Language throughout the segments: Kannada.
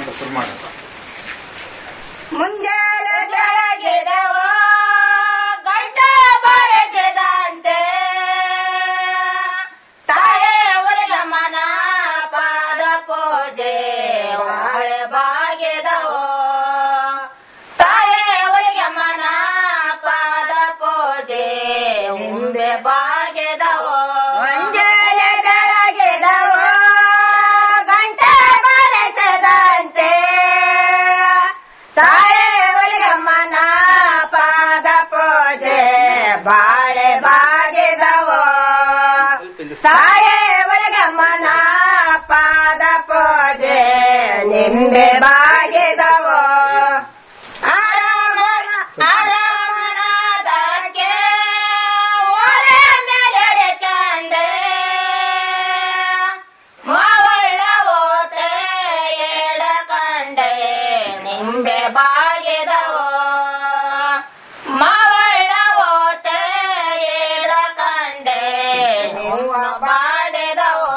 ಶುರು ಮಾಡಪ್ಪ ಮುಂಜಾನೆ ಬೆಳಗಿದೆವೋ ಗಂಟ ಬರೆಸಿದಂತೆ ತಾಯೇ ಊರಿಗೆ ಮನ ಪಾದ ಪೂಜೆ ಬಾಳೆ ಬಾಗಿದವೋ ತಾಯೇ ಊರಿಗೆ ಮನ ಪಾದ ಪೂಜೆ ಮುಂದೆ ಬಾಗಿದವೋ ಮುಂಜಾನೆ ಬೆಳಗಿದವೋ ಗಂಟ ಬರೆಸದಂತೆ ತಾಯೇ ಒಲಿಗಮ್ಮನ ಪಾದ ಪೂಜೆ ಬಾಳೆ ಬಾಗಿದವೋ ತಾಯೇ ಒಲಿಗಮ್ಮನ ಪಾದ ಪೂಜೆ ನಿಂಬೆ ಬಾಗಿದವೋ ಆರಾಮನ ಆರಾಮನಾದಕ್ಕೆ ಒಲೆ ಮೇಲೆ ಕಂಡೆ ಮಾವಳ್ಳ ಓತೆ ಎಡ ಕಂಡೆ ನಿಂಬೆ ಬಾಗಿದವೋ ಮಾವಳ್ಳ ಓತೆ ಎಡ ಕಂಡೆ ನಿವ್ವ ಬಾಡಿದವೋ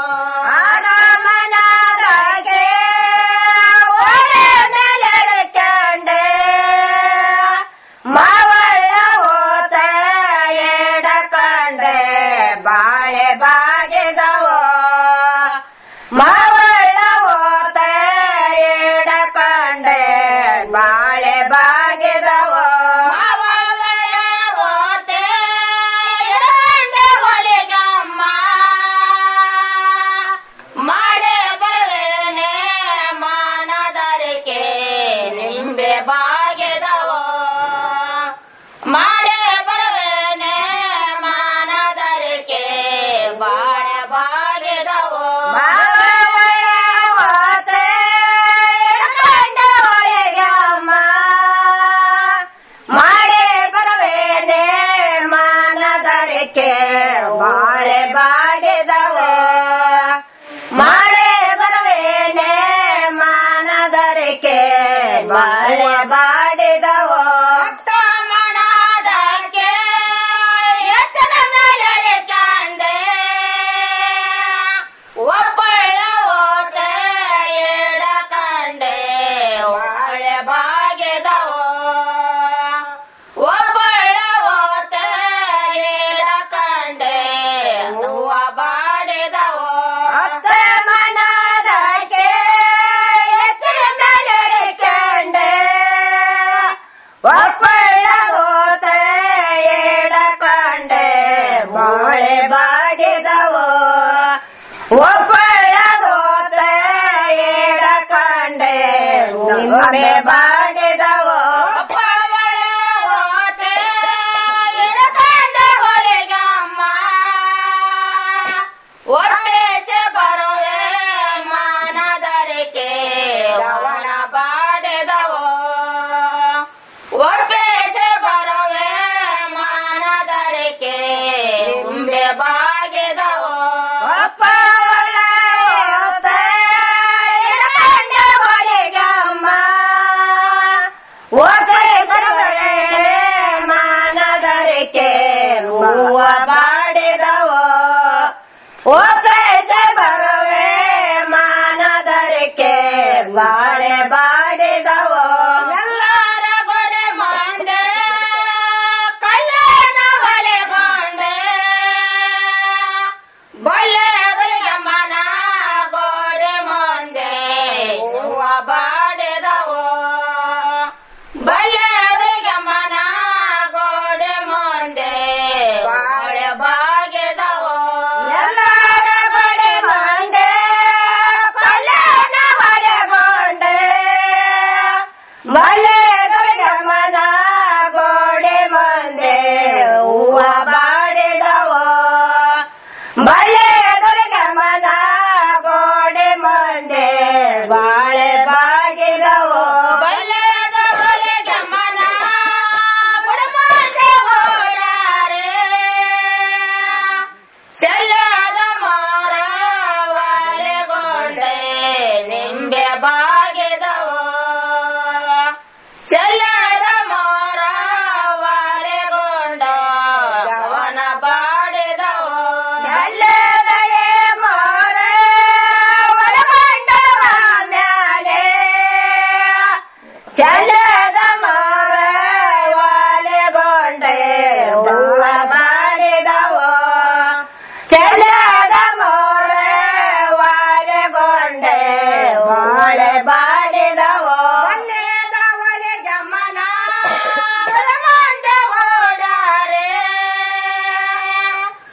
ಆರಾಮನಾದಾಗೆ ಒಲೆ ಮೇಲೆ ಕಂಡೆ ಮಾವಳ್ಳ ಓತ ಎಡ ಕಂಡೆ ಬಾಳೆ ಬಾಗಿದವೋ ಮಾವಳ್ಳ ಓತ ಎಡ ಕಂಡೆ ಬಾಳೆ ಬಾಗಿದವೋ ಮಾವಳ್ಳ ಓತ ಎಡಂಡೆ ಒಲಿಗಮ್ಮ ಮಾಡೆ ಬರುವೇನೆ ಮಾನದರಿಕೆ ನಿಂಬೆ ಬಾಗಿದವೋ ಮಾಡೆ ಬರುವೇನೆ ಮಾನದರಿಕೆ ಬಾಳೆ ಬಾಗಿದವೋ ಮಾಡೆ ಬರುವೇನೆ ಮಾನದರಿಕೆ ಬಾಳೆ ಬಾಗಿದವೋ ಮಾಡೆ ಬರುವೇನೆ ಮಾನದರಿಕೆ ಬಾಳೆ ಬಾಡಿದವೋ ಮಣದಕ್ಕೆ ಎತ್ತನ ಮೇಲೆ ಕಂಡೆ ಒಬ್ಬಳ ಓತ ಎಡ ಕಂಡೆ ಬಾಳೆ ಬಾಗಿದವೋ ಒಬ್ಬಳ ಓತ ಎಡ ಕಂಡೆ ಹೂವ ಬಾಡಿದವೋ ಅತ್ತ ಮನದಕ್ಕೆ ಎತ್ತರ ಮೇಲೆ ಕಂಡೆ ಒಬ್ಬಳ ಓತ ಎಡ ಕಂಡೆ ಬಾಳೆ ಬಾಡಿದವೋ ಒಬ್ಬಳ ಓತ ಎಡ ಕಂಡೆ ನಿಮ್ಮೆ ಬಾಡಿದವೋ ಒಬ್ಬಳ ಓತ ಎಡ ಕಂಡೆ ಹೊಲಿಗಮ್ಮ ಒಪ್ಪೇಸೆ ಬರುವೆ ಮಾನದರಿಕೆ ಅವನ ಬಾಡಿದವೋ ಒಪ್ಪೇಸೆ ಬರುವೆ ಮಾನದರಿಕೆ ಉಂಬೆ ಬಾಗಿದವೋ ಒಪ್ಪವಳ ಓತ ಎಡಕಂಡ ಹೊಲಿಗಮ್ಮ ಒಪ್ಪೇಸೆ ಬರುವೆ ಮಾನದರಿಕೆ ಹೂವ ಬಾಡಿದವೋ ಒಪ್ಪೇಸೆ ಬರುವೆ ಮಾನದರಿಕೆ ಬಾಳೆ ಬಾಡಿದವೋ ಎಲ್ಲರ ಗೊಡೆ ಮಂದೆ ಕಲ್ಯಾಣ ಹೊಲೆಗೊಂಡೆ ಬಲ್ಲೆಗಳಿಗೆ ಮನ ಗೋಡೆ ಮಂದೆ ಹೂವ ಬಾಡಿದವೋ ಬಲ್ಲೆಗಳಿಗೆ ಮನ ಗೋಡೆ ಮಂದೆ ಬಾಳೆ ಬಾಗಿದವೋ ಎಲ್ಲರ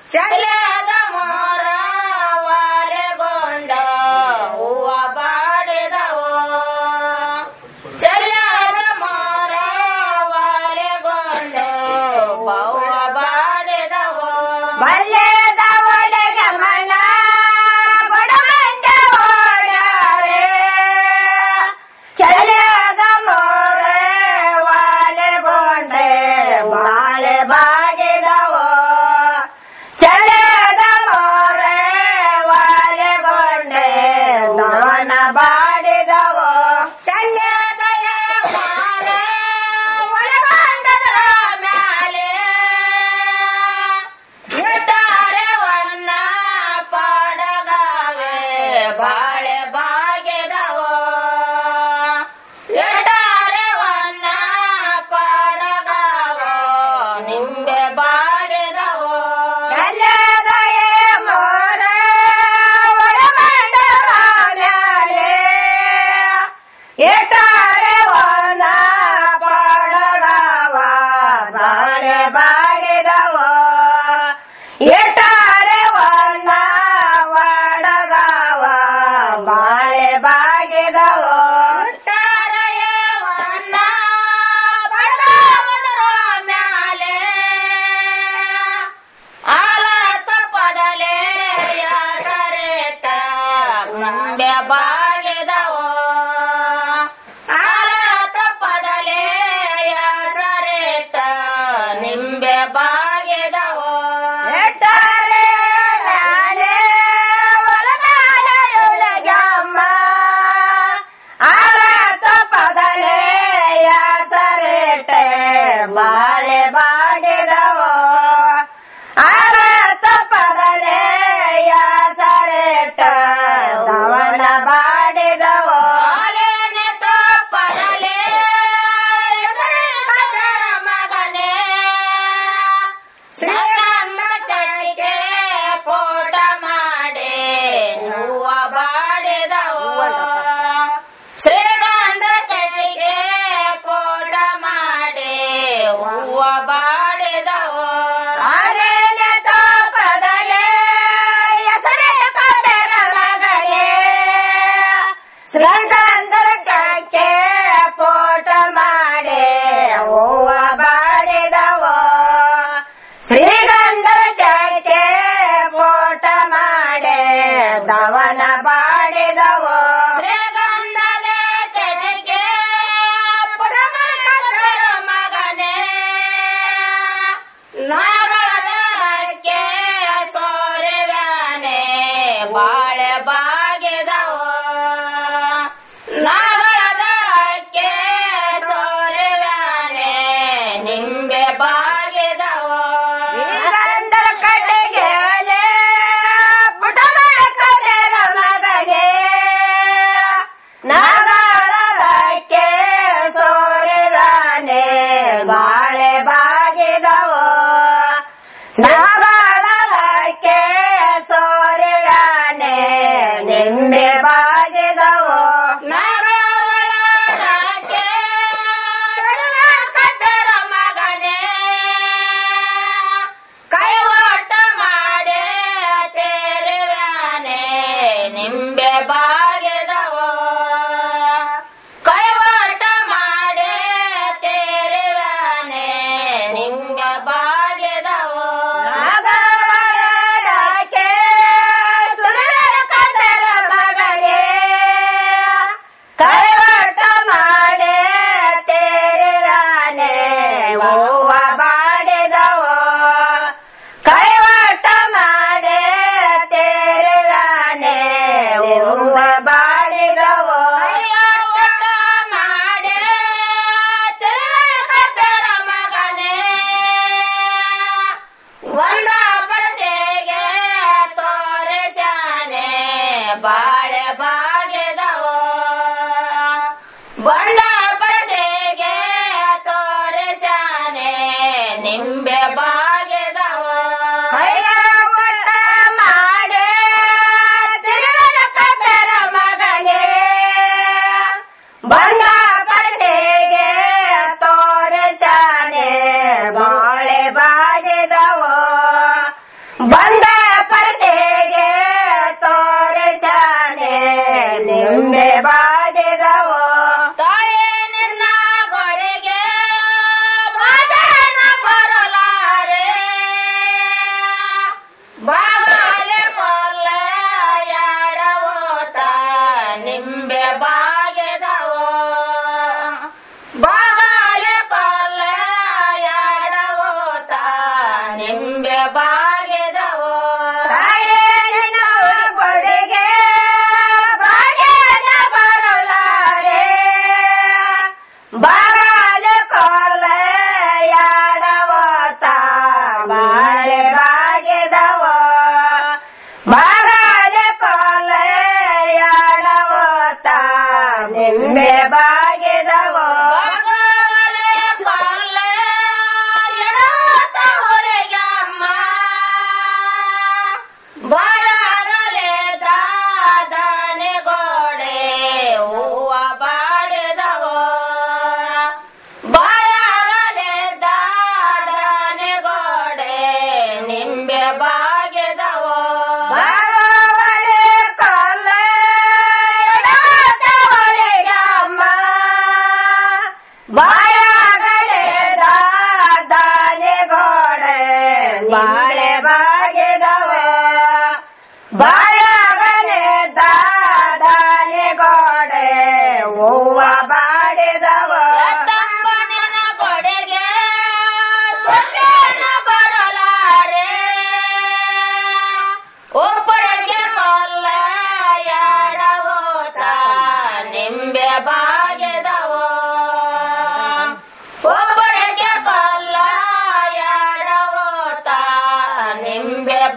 ಚಲದ ಮೋರ ವಾಲೆಗೊಂಡ ಹೂವ ಬಾಡಿದವು ಚಲದ ಮೋರ ವಾಲೆಗೊಂಡ ಹೂವ ಬಾಡಿದವು ಬಲ್ಯದ ಒಳಗೆ ಮನ ಬಡವಂಡ ಓಡಾರೆ ಚಲದ ಮೋರೆ ವಾಲೆಗೊಂಡೆ ಬಾಳೆ ಬಾಗಿದವೋ ಚಲದ ಮೋರೆ ವಾಲೆಗೊಂಡೆ ದಾನ ಬಾಡಿದವೋ ಚಲ್ಯದಯ ಮಾರ ಒಳಗೊಂಡದರ ಮ್ಯಾಲೆ ಇಟ್ಟಾರೆ ವನ್ನ ಪಾಡಗಾವೆ ಬಾಳೆ ಬಾಗೆದವೋ ಇಟ್ಟಾರೆ ವನ್ನ ಪಾಡಗಾವ ನಿಂಬೆ ಬಾಗೆದವೋ ಚಲದಯ ಮೋರೆ ಒಳಗೊಂಡರ ಮ್ಯಾಲೆ ಎಟಾರೆ ಒಂದ ಪಡಗವ ಬಾಳೆ ಬಾಳಿದವ ಎಟಾರೆ ಒಂದ ಪಡಗವ ಬಾಳೆ ಬಾಗಿದವ ಇಟ್ಟಾರೆಯ ವನ್ನ ಪಾಡಗಾವದರ ಮ್ಯಾಲೆ ಆಲತ ಪದಲೆ ಯಾಸರೇಟ ನಂಬೆ ಬಾಗಿದವೋ ಆಲತ ಪದಲೆ ಯಾಸರೇಟ ನಿಂಬೆ ಬಾಗಿದವೋ ಎಟಾರೆ ನಾನೇ ಒಳಗಾಲಯೊಳಗಮ್ಮ ಆರಾತ ಪದಲೆಯ ಸರೇಟೆ ಬಾಳೆ ಬಾಗಿದವೋ ಆರಾತ ಪದಲೆಯ ಸರೇಟ ದವನ ಬಾಡಿದವೋ ಆಲೇನೆ ತೋ ಪದಲೆ ಹೆಸರಿಲ್ಲದರ ಮಗನೇ ಶ್ರೀಗಂಧ ಚಟಿಗೆ ಪೋಟ ಮಾಡಿ ಹೂವ ಬಾಡಿದವು ಶ್ರೀಗಂಧ ಚಟಿಗೆ ಪೋಟ ಮಾಡಿ ಹೂವ ಬಾಡಿದವು ಆರೇನೆ ತಾಪದಲೆ ಎಸರೆ ಕಬೆರ ಮಗನೇ ಶ್ರೀಗಂಧರ ಚಕ್ಕೆ ಪೋಟ ಮಾಡೆ ಹೂವ ಬಾಡಿದವೋ ಶ್ರೀಗಂಧರ ಚಕ್ಕೆ ಪೋಟ ಮಾಡೆ ದವನ ಬಾಡಿದವೋ ಶ್ರೀಗಂಧದ ಚಟಿಗೆ ಪುರಮಂತರ ಮಗನೇ ನಾಗಳದಕ್ಕೆ ಸೋರೆವ್ಯಾನೆ ಬಾಳೆ ಬಾಗಿದವು ನಾಗಳದಕ್ಕೆ ಸೋರೆವ್ಯಾನೆ ನಿಂಬೆ ಬಾಗಿದವು ಶ್ರೀಗಂಧರ ಕಡೆಗೆ ಪುಟಮರ ಕಬೆರ ಮಗನೇ ನಾಗಳಕ್ಕೆ ಸೋರೆವಾನೆ ಬಾಳೆ ಬಾಗಿದವೋ ನಾಗಳಕ್ಕೆ ಸೋರೆವಾನೆ ನಿಂಬೆ ಬಾಗಿದವೋ ನಾಗಳದಕ್ಕೆ ಕಟ್ಟರ ಮಗನೇ ಕೈವಾಟ ಮಾಡೆ ತೇರುವ್ಯಾನೆ ನಿಂಬೆ ಬಾಗಿದವೋ ಕೈವಾಟ ಮಾಡೆ ತೇರುವ್ಯಾನೆ ನಿಂಬೆ ಬಾಗಿದವೋ ನಾಗಳಕ್ಕೆ ಸುರರ ಕಟ್ಟರ ಮಗನೇ ಕೈವಟ ಮಾಡೆ ತೇರುವಾನೆ ಹೂವ ಬಾಡಿದವೋ ಕೈವಟ ಮಾಡೆ ತೇರುವಾನೆ ಹೂವ ಬಾಡಿದವೋ ಕೈವಾಟ ಮಾಡೆ ಕಟ್ಟರ ಮಗನೇ ಒಂದ ಪರಸೆಗೆ ತೋರಿಸಾನೆ ಬಾಳೆ ಬಾಗಿದವೋ ಬಂಡ ಪರಸೆಗೆ ತೋರಿಸಾನೆ ನಿಂಬೆ ಬಾಗಿದವೋ ಕೈವಟ ಮಾಡೆ ತಿರುಗನ ಕಟ್ಟರ ಮಗನೇ ಬಂದ ಪರಸೆಗೆ ತೋರಿಸಾನೆ ಬಾಳೆ ಬಾಗಿದವೋ ಬಂದ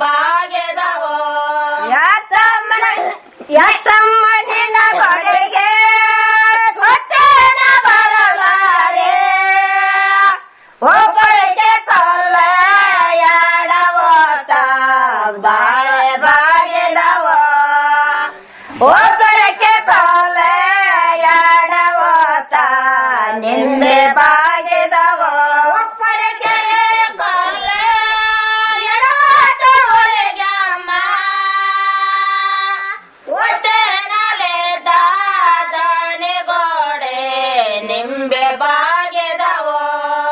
ಬಾಗೆದವೋ ಯಾತಮ್ಮನ ಯಾತಮ್ಮನಿನ ಕೊಡೆಗೆ ಕೊಟ್ಟೆನ ಬರಲಾರೆ ಒಬ್ಬಳಿಗೆ ಕೊಲ್ಲ ಯಾಡವೋತ ಬಾಳೆ ಬಾಗಿದವ ಒಬ್ಬಳಿಗೆ ಕೊಲ್ಲ ಯಾಡವೋತ ನಿಂದೆ ಬಾಗಿದವ ಒಬ್ಬರಿಗೆ ಕೊಲ್ಲೆ ಎಡವಾಟ ಹೊರಗಮ್ಮ ಒಟ್ಟೆನಲೆ ದಾದನೆ ಗೋಡೆ ನಿಂಬೆ ಬಾಗೆದವೋ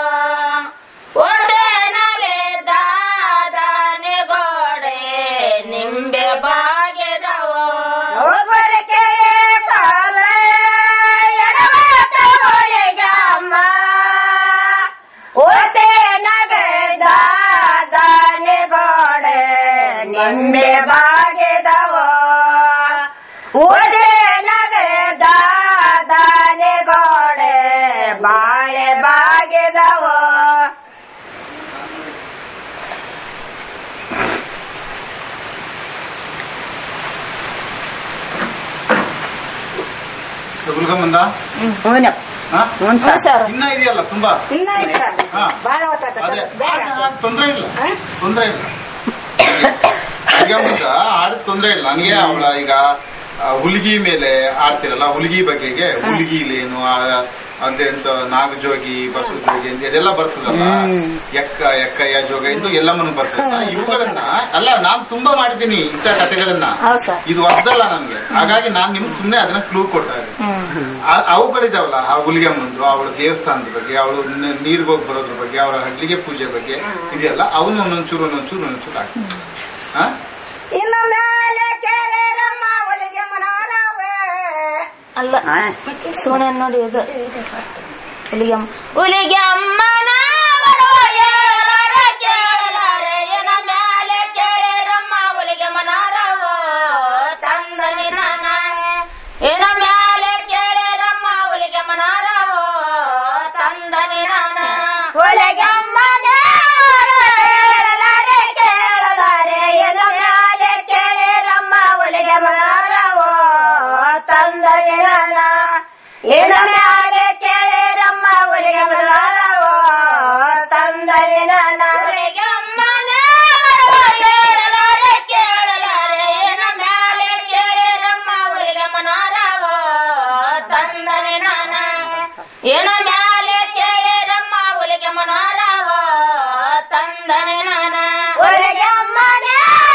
ಒಟ್ಟೆನಲೆ ದಾದನೆ ಗೋಡೆ ನಿಂಬೆ ಬಾಗೆದವೋ ಒಬ್ಬರಿಗೆ ಕಾಲ ಎಡವಾಟ ಹೊಳೆಗಮ್ಮ ಓಟೆ ನಗದ ದಾನೆ ಗೋಡೆ ನಿಂಬೆ ಬಾಗಿದವ ಓಟೆ ನಗದ ದಾನೆ ಗೋಡೆ ಬಾಳೆ ಬಾಗಿದವ ಗುಲ್ಗಮ್ಮಂದ ಹೂನು ಹಾ? ಹ್ಞೂ ಸರ್ ಇನ್ನ ಇದೆಯಲ್ಲ ತುಂಬಾ ಇನ್ನ ಇಲ್ಲ ಹಾ. ಬಾಳ ಅದೇ ಬೇಡ ತೊಂದ್ರೆ ಇಲ್ಲ ತೊಂದ್ರೆ ಇಲ್ಲ ಈಗ ಮುಂದ ಆಡದ್ ತೊಂದ್ರೆ ಇಲ್ಲ ನನಗೆ ಅವಳ ಈಗ ಆ, ಹುಲಿಗಿ ಮೇಲೆ ಆಡ್ತಿರಲ್ಲ ಹುಲಿಗಿ ಬಗೆಗೆ ಹುಲಿಗಿಲೇನು ಅದೇಂತ ನಾಗಜೋಗಿ ಬಸವ ಜೋಗಿ ಅಂತ ಇದೆಲ್ಲ ಬರ್ತದಲ್ಲ ಹ್ಮ್. ಎಕ್ಕ ಎಕ್ಕಯ್ಯ ಜೋಗ ಇದು ಎಲ್ಲಮ್ಮನು ಬರ್ತದ ಇವುಗಳನ್ನ ಅಲ್ಲ ನಾನ್ ತುಂಬಾ ಮಾಡಿದ್ದೀನಿ ಇಂಥ ಕಥೆಗಳನ್ನ ಹೌದು ಸರ್ ಇದು ಹೊಸದಲ್ಲ ನನ್ಗೆ ಹಾಗಾಗಿ ನಾನ್ ನಿಮ್ಗೆ ಸುಮ್ನೆ ಅದನ್ನ ಕ್ಲೂ ಕೊಡ್ತಾ ಇದ್ದೀನಿ ಹ್ಮ್ ಆ- ಅವುಗಳಿದಾವಲ್ಲ ಆ ಹುಲಿಗೆ ಮುಂದು ಅವಳ ದೇವಸ್ಥಾನದ ಬಗ್ಗೆ ಅವಳು ನೀರ್ಗೆ ಹೋಗಿ ಬರೋದ್ರ ಬಗ್ಗೆ ಅವಳ ಹಡ್ಲಿಗೆ ಪೂಜೆ ಬಗ್ಗೆ ಇದೆಯಲ್ಲ ಅವನು ಒಂದೊಂಚೂರು ಒಂದೊಂಚೂರು ಒಂದೊಂಚೂರು ಆಗ್ತದೆ ಹಾ ಇನ್ನು ಮೇಲೆ ಕೇಳಿರಮ್ಮ ಒಲಿಗೆ ಮನಾರವೇ ಅಲ್ಲ ಸುಮ್ಮನೆ ನೋಡಿ ಇದು ಹುಲಿಗೆ ಹುಲಿಗೆ ಅಮ್ಮನ ಬರುವ ಏಳರ ಕೇಳಲಾರೆ ಏನ ಮ್ಯಾಲೆ ಕೇಳಿರಮ್ಮ ಹುಲಿಗೆ ಮನಾರವೋ ತಂದನಿ ನಾನ ಏನ ಮ್ಯಾಲೆ ಕೇಳಿರಮ್ಮ ಹುಲಿಗೆ ಮನಾರವೋ ತಂದನಿ ನಾನ ಒಳಗಮ್ಮನೆ ಹೇಳಲಾರೆ ಕೇಳಲಾರೆ ಎನ್ನ ಮ್ಯಾಲೆ ಕೇಳಿರಮ್ಮ ಒಳಗೆ ಮನಾರವೋ ತಂದರೆ ನಾನ ಎನ್ನ ಮ್ಯಾಲೆ ಕೇಳಿರಮ್ಮ ಒಳಗೆ ಮನಾರವೋ ತಂದರೆ ನಾನ ಹುಲಿಗೆ ಅಮ್ಮನ ಬರುವ ಏಳಲಾರೆ ಕೇಳಲಾರೆ ಏನ ಮ್ಯಾಲೆ ಕೇಳಿರಮ್ಮ ಹುಲಿಗೆ ಮನಾರವೋ ತಂದನಿ ನಾನ ಏನ ಮ್ಯಾಲೆ ಕೇಳಿರಮ್ಮ ಹುಲಿಗೆ ಮನಾರವೋ ತಂದನಿ ನಾನ ಒಳಗಮ್ಮನೆ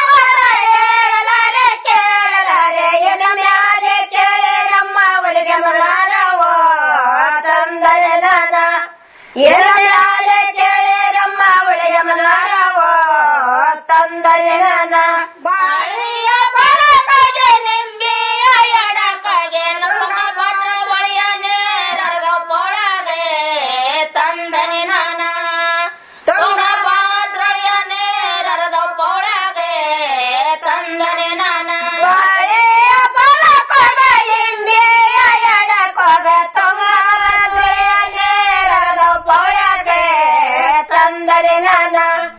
ಹೇಳಲಾರೆ ಕೇಳಲಾರೆ ಎನ್ನ ಮ್ಯಾಲೆ ಕೇಳಿರಮ್ಮ ಒಳಗೆ ಮನಾರವೋ ತಂದರೆ ನಾನ ಎನ್ನ ಮ್ಯಾಲೆ ಕೇಳಿರಮ್ಮ ಒಳಗೆ ಮನಾರವೋ ತಂದರೆ ನಾನ ಬಾಳಿಯ ಬರಕಗೆ ನಿಂಬೆಯ ಎಡಕಗೆ ನಮಗ ಭದ್ರ ಬಳಿಯ ನೇರದ ಪೊಳಗೆ ತಂದನಿ ನಾನ ತುಂಗ ಭದ್ರಳಿಯ ನೇರದ ಪೊಳಗೆ ತಂದನಿ ನಾನ ಬಾಳೆಯ ಬಲಕೊಗ ಲಿಂಬೆಯ ಎಡಕೊಗ ತೊಗರೆಯ ನೇರದ ಪೊಳಗೆ ತಂದರೆ ನಾನ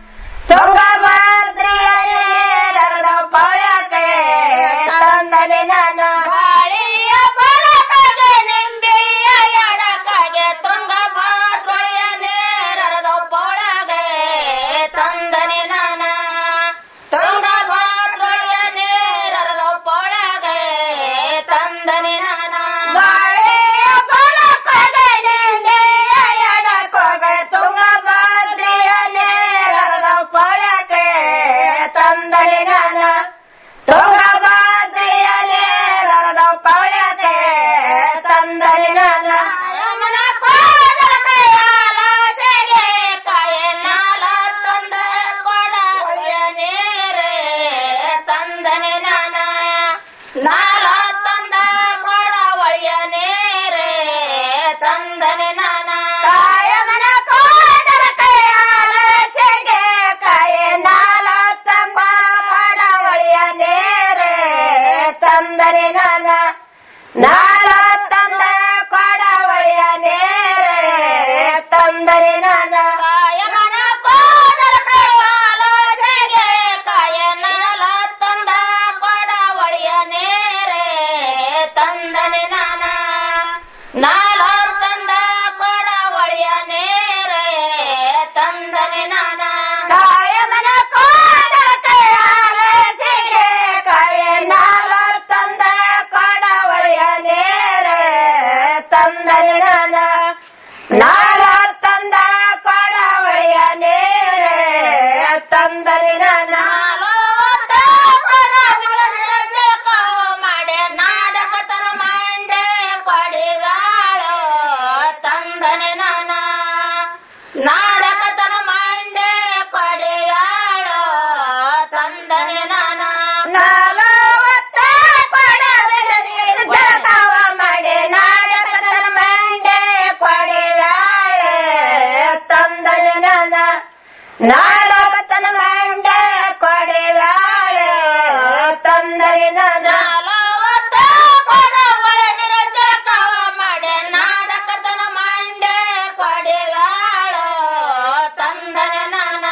ತುಂಗಭದ್ರೆಯ ನೇರದ ಪೊಳಗೆ ತಂದರೆ ನಾನ ಬಾಳಿಯ ಬರಕಗೆ ನಿಂಬೆಯ ಎಡಕಗೆ ತುಂಗ ಭದ್ರಳಿಯ ನೇರದ ಪೊಳಗೆ ತಂದನಿ ನಾನ ತುಂಗ ಭದ್ರಳಿಯ ನೇರದ ಪೊಳಗೆ ತಂದನಿ ನಾನ ಬಾಳೆಯ ಬಲಕೊಗ ಲಿಂಬೆಯ ಎಡಕೊಗ ತುಂಗಭದ್ರೆಯ ನೇರದ ಪೊಳಗೆ ತಂದರೆ ನಾನ ತುಂಗಭದ್ರೆಯ ನೇರದ ಪೊಳಗೆ ತಂದರೆ ನಾನ ಯಮನ ಕೋದರ ಕೈಯಾಲಾಸೆಗೆ ಕೈನಾಲ ತಂದ ಕೊಡ ನೀರೇ ತಂದನೆ ನಾನ ನಾಲ ತಂದ ಕೊಡ ಒಳಿಯ ನೀರೇ ತಂದನೆ ನಾನ ಕಾಯಮನ ಕೋದರ ಕೈಯಾಲಸೆಗೆ ಕಾಯ ನಾಲ ತಂಬ ಮಾಡವಳಿಯ ನೇರೆ ತಂದರೆ ನಾನ ನಾಲ ತಂದ ಕೊಡವಳಿಯ ನೇರೆ ತಂದರೆ ನಾನ ಕಾಯಮನ ಕೋದರ ಕೈಯಾಲಾಸೆಗೆ ಕೈನಾಲ ನಾಡಕತನ ಮಂಡ ಕೊಡೆವಾಳೆ ತಂದರಿ ನನ್ನ ನಾಲವತ್ತ ಕೊಡ ಒಳಗಿನ ಜಳಕವ ಮಾಡೆ ನಾಡಕತನ ಮಂಡೆ ಕೊಡೆವಾಳ ತಂದನೆ ನಾನ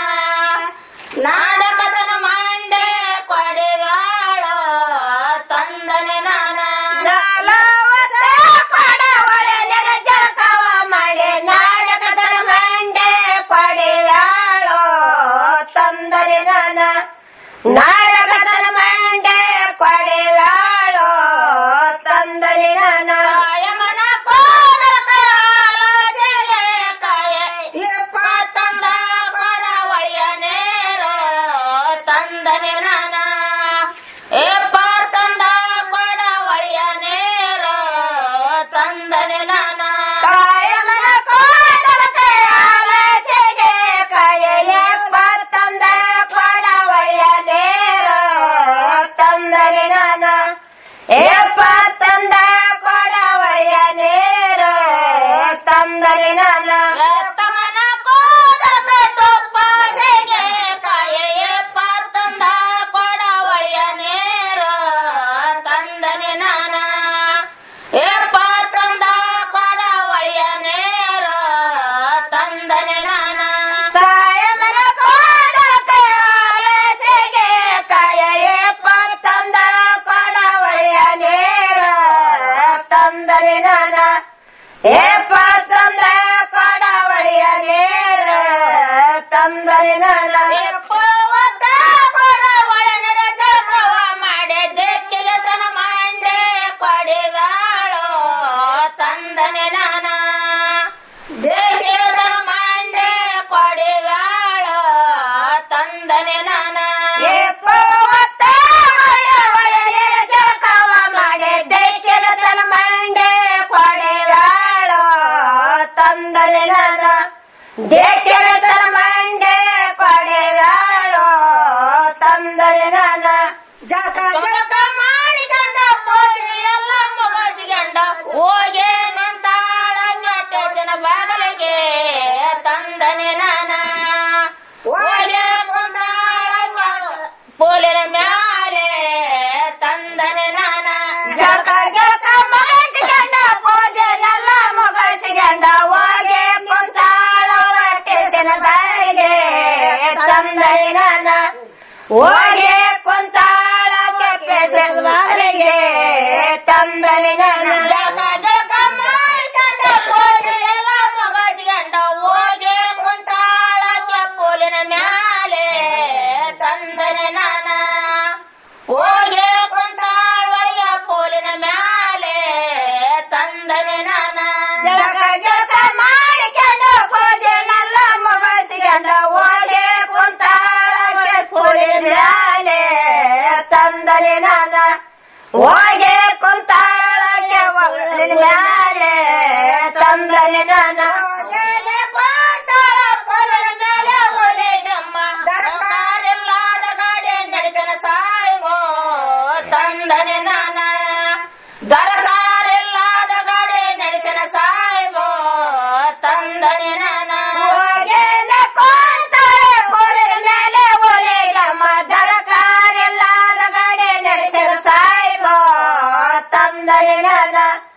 ನಾಡಕತನ ಮಂಡೆ ಕೊಡೆವಾಳ ತಂದನೆ ನಾನ ನಾಲವತ್ತ ಕೊಡ ಒಳಗಿನ ಜಳಕವ ಮಾಡಿ ನಾಡಕತನ ಮಂಡೆ ಕೊಡೆವಾಳೋ ತಂದರಿ ನನ್ನ ನಾಡಕತನ ಮಂಡೆ ಕೊಡೆವಾಳೋ ತಂದರಿ ನನ್ನ ಕಾಯಮನ ಕೋದಕ ಆಲೋಚನೆ ಕಾಯ ತಂದ ಕೊಡ ಒಳಿಯ ನೇರ ತಂದನೆ ನಾನ ಏಪ್ಪ ತಂದ ಕೊಡ ಒಳಿಯ ನೇರ ತಂದನೆ ನಾನ ಕಾಯಮನ ಕೋದಲಕ್ಕೆ ಆಲಸೆಗೆ ಕಾಯಪ್ಪ ತಂದ ಕೊಡವಳಿಯ ನೇರ ತಂದರೆ ನಾನ ಏಪ್ಪ ತಂದ ಕೊಡವಳಿಯ ನೇರ ತಂದರೆ ನಾನ ಎತ್ತಮನ ಕೋದಕ ತೊಪ್ಪಸೆಗೆ ಕಾಯ ಏಪ್ಪ ತಂದ ಕೊಡ ಒಳಿಯ ನೇರ ತಂದನೆ ನಾನ ಏಪ್ಪ ತಂದ ಕೊಡ ಒಳಿಯ ನೇರ ತಂದನೆ ನಾನ ಕಾಯಮನ ಕೋದಲಕ್ಕೆ ಆಲಸೆಗೆ ಕಾಯಪ್ಪ ತಂದ ಕೊಡವಳಿಯ ನೇರ ತಂದರೆ ನಾನ ಏಪ್ಪ ತಂದ ಕೊಡವಳಿಯ ನೇರ ತಂದರೆ ನಾನ ಎಪ್ಪವತ್ತ ಕೊಡ ಒಳನರ ಜಳಕವ ಮಾಡೆ ದೆಕ್ಕಿಗೆ ತನ ಮಂಡೆ ಕೊಡಿವಾಳೋ ತಂದನೆ ನಾನ ದೇಶಿಗೆ ತನ ಮಂಡೆ ಕೊಡಿವಾಳೋ ತಂದನೆ ನಾನ ಏಪೋವತ್ತ ಒಳಗೆ ಜಳಕವ ಮಾಡಿ ದೈತ್ಯದ ತನ ಮಂಡೆ ಕೊಡೆವಾಳೋ ತಂದರೆ ನಾನ ದೈತ್ಯದ ತನ ಮಂಡೆ ಕೊಡೆವಾಳೋ ತಂದರೆ ನಾನ ಜಳಕ ಜಳಕ ಮಾಡಿಕೊಂಡ ಪೋಷಣೆ ಎಲ್ಲ ಮುಗಿಸಿಕೊಂಡ ಹೋಗೆ ನಿಂತಾಳ ಸ್ಟೇಷನ್ ಬಾಗಲಿಗೆ ತಂದನೆ ನಾನ ಹೋಗೆ ಕುಂತಾಳ ಪೋಲಿನ ಮ್ಯಾಲೆ ತಂದನೆ ನಾನ ಜಳಕ ಜಳಕ ಮಗಸಿಗಂಡ ಪೂಜೆ ಎಲ್ಲ ಮುಗಿಸಿಗಂಡ ಹೋಗಿ ಕುಂತಾಳವಳ ಟೇಷನ್ ಬಾಯಿಗೆ ತಂದರೆ ನಾನ ಹೋಗಿ ಕುಂತಾಳ ಟೇಷನ್ ಬಾಯಿಗೆ ತಂದರೆ ನಾನ ಜಳಕ ಜಳಕ ಮಾಡಿಕೊಂಡ ಪೋಷಣೆ ಎಲ್ಲ ಮುಗಿಸಿಕೊಂಡ ಹೋಗೆ ಕುಂತಾಳ ಪೋಲಿನ ಮ್ಯಾಲೆ ತಂದನೆ ನಾನ ಹೋಗೆ ಕುಂತಾಳ ಒಳಿಯ ಪೋಲಿನ ಮ್ಯಾಲೆ ತಂದನೆ ನಾನ ಜಳಕ ಜಳಕ ಮಾಡಿಕೊಂಡು ಪೂಜೆ ಎಲ್ಲ ಮುಗಿಸಿಕೊಂಡ ಹೋಗಿ ಕುಂತಾಳ ಪುರಿ ಮ್ಯಾಲೆ ತಂದರೆ ನಾನ ಹೋಗಿ ಕುಂತಾಳಕ್ಕೆ ಮ್ಯಾಲೆ ತಂದರೆ ನಾನ ಕುಂತಾಳ ಪೋಲಿನ ಮ್ಯಾಲೆ ಒಲೆಗಮ್ಮ ದರಕಾರಿಲ್ಲದ ಗಾಡಿ ನಡೆಸನ ಸಾಯ್ಗೋ ತಂದನೆ ನಾನ ದರಕಾರಿಲ್ಲದ ಗಾಡಿ ನಡೆಸನ ಸಾಯ್ಗೋ ತಂದನೆ ನಾನ ಹೋಗೇನೆ ಕುಂತಾಳೆ ಪುರಿ ಮೇಲೆ ಒಲೆಗಮ್ಮ ದರಕಾರಿಲ್ಲದ ಗಾಡಿ ನಡೆಸಲು ಸಾಯ್ಬೋ ತಂದರೆ ನಾನ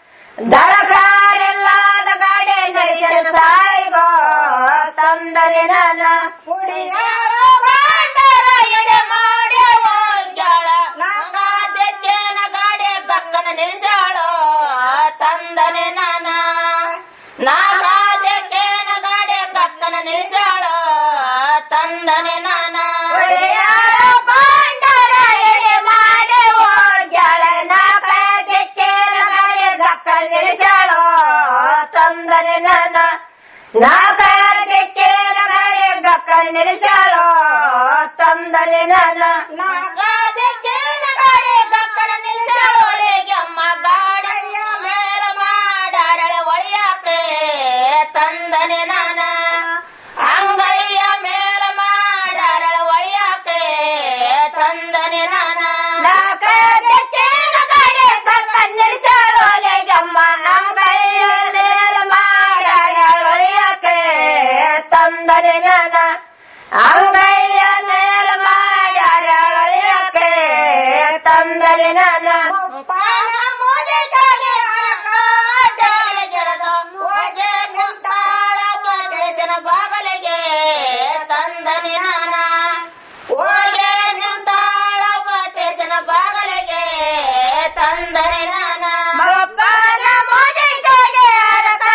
ದರಕಾರಿಲ್ಲದ ಗಾಡಿ ನಡೆಸಲು ಸಾಯ್ಬೋ ತಂದರೆ ನಾನ ಕುಡಿಯಾರೋ ಗಂಡರ ಎಡೆ ಮಾಡಿ ಹೋಗ್ಯಾಳ ನಾಗಾದೆಕ್ಕೇನ ಗಾಡಿ ಗಕ್ಕನ ನಿಲ್ಸಾಳೋ ತಂದನೆ ನಾನ ನಾಗಾದೆಕ್ಕೇನ ಗಾಡಿ ಗಕ್ಕನ ನಿಲ್ಸಾಳೋ ತಂದನೆ ನಾನ ಒಡೆಯಾರೋ ಬಂಡರ ಎಡೆ ಮಾಡಿ ಹೋಗ್ಯಾಳ ನಾಲ್ಕೈದಕ್ಕೇನ ಗಾಡಿ ಗಕ್ಕ ನಿಲ್ಸಾಳೋ ತಂದರೆ ನಾನ ನಾಲ್ಕೈದಕ್ಕೇನ ಗಾಡಿ ಗಕ್ಕ ನಿಲ್ಸಾಳೋ ತಂದರೆ ನಾನ ನಾಗಾದೆಕ್ಕೇನ ಗಾಡಿ ಗಕ್ಕನ ನಿಲ್ಸಾಳೋ ಲೇಗಮ್ಮ ಗಾಡಿಯ ಮೇಲ ಮಾಡಾರಳೆ ಒಳಿಯಾಕೆ ತಂದನೆ ನಾನ ಅಂಗೈಯ ಮೇಲ ಮಾಡಾರಳೆ ಒಳಿಯಾಕೆ ತಂದನೆ ನಾನ ನಾಲ್ಕೈದಕ್ಕೇನ ಗಾಡಿ ಗಕ್ಕ ನಿಲ್ಸಾಳೋ ಲೇಗಮ್ಮ ಅಂಗೈಯ ಮೇಲ ಮಾಡ್ಯಾರ ಒಳಿಯಕ್ಕೆ ತಂದರೆ ನಾನ ತಂದರೆ ನಾನ ಪಾನ ಮೋದಿ ಕಾಲಿ ಕಾಟಲೆ ಗೆಳದ ಹೋಗೆ ನಿಂತಾಳ ದೇಶನ ಬಾಗಲಿಗೆ ತಂದನೆ ನಾನ ಹೋಗೆ ನಿಂತಾಳ ದೇಶನ ಬಾಗಲಿಗೆ ತಂದನೆ ನಾನ ಮಪ್ಪನ ಮೋದಿಗೆ ಅರಕ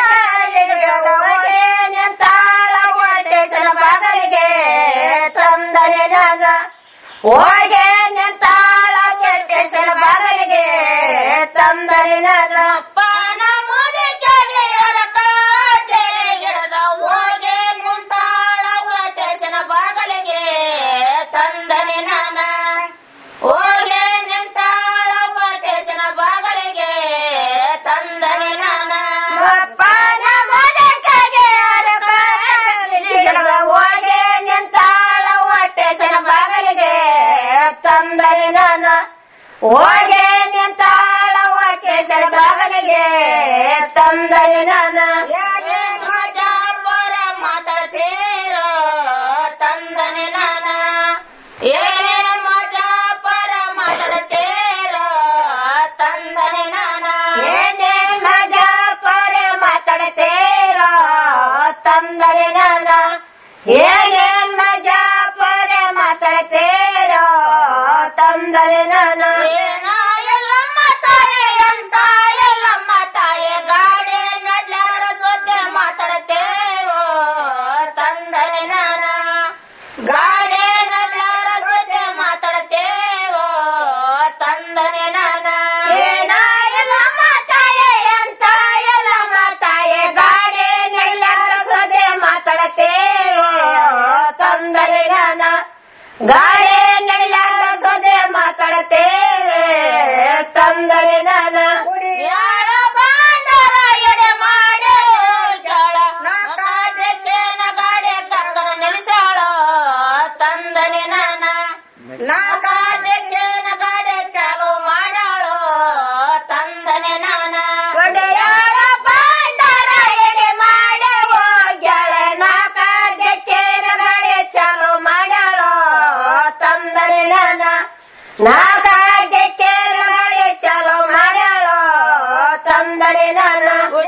ಹೋಗೆ ನಿಂತಾಳ ಕೋಟೇಶನ ಬಾಗಲಿಗೆ ತಂದರೆ ನಾನ ಹೋಗೆ ನಿಂತಾಳ ಕೋಟೇಶನ ಬಾಗಲಿಗೆ ತಂದರೆ ನಾನ ಪಾನ ಮೋದಿ ಕಾಲಿ ಕಾಟಲೆ ಗೆಳದ ಹೋಗೆ ನಿಂತಾಳ ದೇಶನ ಬಾಗಲಿಗೆ ತಂದನೆ ನಾನ ಹೋಗೆ ನಿಂತಾಳ ದೇಶನ ಬಾಗಲಿಗೆ ತಂದನೆ ನಾನ ಮಪ್ಪನ ಮೋದಿಗೆ ಅರಕ ಹೋಗೆ ನಿಂತಾಳ ಕೋಟೇಶನ ಬಾಗಲಿಗೆ ತಂದರೆ ನಾನ ಹೋಗೆ ನಿಂತಾಳ ಕೋಟೇಶನ ಬಾಗಲಿಗೆ ತಂದರೆ ನಾನ ಏನೇನ್ ಮಜಾ ಬರ ಮಾತಾಡ್ತೀರ ತಂದನೆ ನಾನ ಏನೇನು ಮಜಾ ಪರ ಮಾತಾಡ್ತೀರ ತಂದನೆ ನಾನ ಏನೇ ಮಜಾ ಪರೆ ಮಾತಾಡ್ತೇರೋ ತಂದರೆ ನಾನ ಏನೇ ಮಜಾ ಪರೆ ಮಾತಾಡ್ತೇರೋ ತಂದರೆ ನಾನ ಏನ ಎಲ್ಲಮ್ಮ ತಾಯಿ ಅಂತ ಎಲ್ಲಮ್ಮ ತಾಯಿ ಗಾಡಿ ನಡ್ಲಾರ ಸೊದ್ದೆ ಮಾತಾಡ್ತೇವೋ ತಂದನೆ ನಾನ ಗಾಡಿ ನಡ್ಲಾರ ಸೊದ್ದೆ ಮಾತಾಡ್ತೇವೋ ತಂದನೆ ನಾನ ಏನ ಎಲ್ಲ ಮಾತಾಯೆ ಅಂತ ಎಲ್ಲ ಮಾತಾಯೆ ಗಾಡಿ ನೆಲ್ಲರ ಸೊದೆ ಮಾತಾಡತೇವೋ ತಂದರೆ ನಾನ ಗಾಡಿ ನೆಲ್ಲರ ಸೊದೆ ಮಾತಾಡತೇವೆ ತಂದರೆ ನಾನ ಯಾಳ ಬಾಂಡರ ಎಡೆ ಮಾಡೆ ಜಾಳ ನಾಕಾದಕ್ಕೇನ ಗಾಡಿ ಕರ್ಕನ ನಿಲ್ಲಿಸಾಳ ತಂದನೆ ನಾನ ನಾಕಾದಕ್ಕೇನ ಗಾಡಿ ಚಾಲು ಮಾಡಾಳು ತಂದನೆ ನಾನ ಒಡೆಯಾಳ ಪಾಂಡರ ಎಡೆ ಮಾಡೆ ಹೋಗ್ಯಾಳ ನಾಕಾದಕ್ಕೇನ ಗಾಡಿ ಚಾಲು ಮಾಡ್ಯಾಳೋ ತಂದರೆ ನಾನ ನಾಕಾದಕ್ಕೇನ ಗಾಡಿ ಚಾಲು ಮಾಡ್ಯಾಳೋ ತಂದರೆ ನಾನ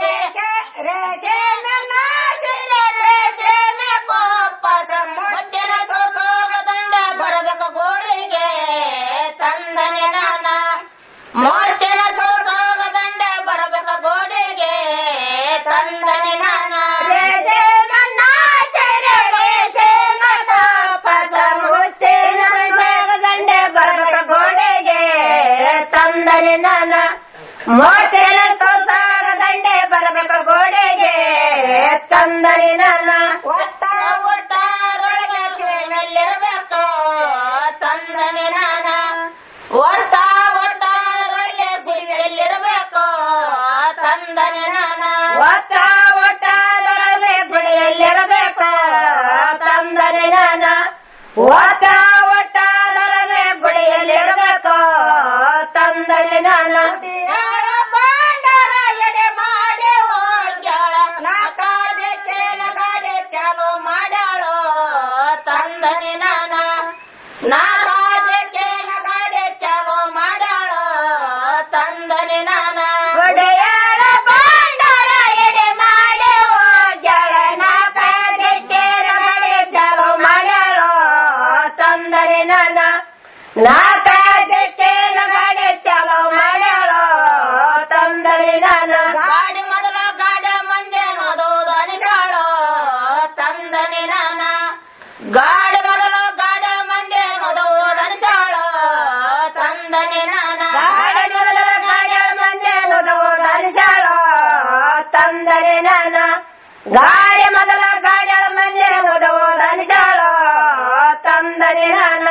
ರೇಷೆ ನಾಶಿಲೆ ರೇಷೆ ಕೋಪಸ ಮುದ್ದಿನ ಸೋಸೋಗ ದಂಡ ಬರಬೇಕು ಗೋಳಿಗೆ ತಂದನೆ ನಾನ ಮೂರ್ತಿನ ಸೋಸೋಗ ದಂಡ ಬರಬೇಕು ಗೋಡಿಗೆ ತಂದನೆ ನಾನ ರೇಸೆ ನನ್ನ ಸೆರೆ ರೇಸೆ ನನ್ನ ಪಸ ಮುತ್ತಿನ ದಂಡೆ ಬರಬೇಕ ಗೋಡೆಗೆ ತಂದರೆ ನಾನ ಮೋತಿನ ಸೊಸಾಗ ದಂಡೆ ಬರಬೇಕ ಗೋಡೆಗೆ ತಂದರೆ ನಾನ ಒಟ್ಟ ಒಟ್ಟಾರೊಳಗೆ ಮೇಲಿರಬೇಕು ತಂದನೆ ನಾನ ಒಟ್ಟ ಒಟ್ಟಾರೊಳಗೆ ಸಿಡಿಯಲ್ಲಿರಬೇಕು ತಂದನೆ ನಾನ ಒಟ್ಟ ಒಟ್ಟಾದೊಳಗೆ ಗುಡಿಯಲ್ಲಿರಬೇಕು ತಂದರೆ ನಾನ ಒಟ್ಟ ಒಟ್ಟಾದೊಳಗೆ ಗುಡಿಯಲ್ಲಿರಬೇಕು ತಂದರೆ ನಾನ ಯಾಳ ಬಾಂಡರ ಎಡೆ ಮಾಡಿ ಹೋಗ್ಯಾಳ ನಾಕಾದಕ್ಕೇನ ಗಾಡಿ ಚಾಲು ಮಾಡ್ಯಾಳು ತಂದನೆ ನಾನ ನಾಕಾದಕ್ಕೇನ ಗಾಡಿ ಚಾಲು ಮಾಡ್ಯಾಳು ತಂದನೆ ನಾನ ಒಡೆಯಾಳ ಬಾಂಡರ ಎಡೆ ಮಾಡಿ ಹೋಗ್ಯಾಳ ನಾಲ್ಕೈದಕ್ಕೆ ನಗಡೆ ಚಾಲು ಮಾಡ್ಯಾಳೋ ತಂದರೆ ನಾನ ನಾಲ್ಕೈದಕ್ಕೆ ನಗಡೆ ಚಾಲು ಮಾಡ್ಯಾಳೋ ತಂದರೆ ನಾನ ಗಾಡಿ ಮೊದಲ ಗಾಡಿ ಮಂಜೆ ನೋದೋದು ಅನಿಸಾಳು ತಂದನೆ ನಾನ ಗಾಡಿ ಮೊದಲ ಗಾಡಿ ಮಂಜೆ ನೋದೋದು ಅನಿಸಾಳು ತಂದನೆ ನಾನ ಗಾಡಿ ಮೊದಲ ಗಾಡಿಯ ಮಂದೆ ಓದುವ ದರ್ಶಾಳೋ ತಂದರೆ ನಾನ ಗಾಡಿ ಮೊದಲ ಗಾಡಿಯ ಮಂದೆ ಓದುವ ದರ್ಶಾಳೋ ತಂದರೆ ನಾನ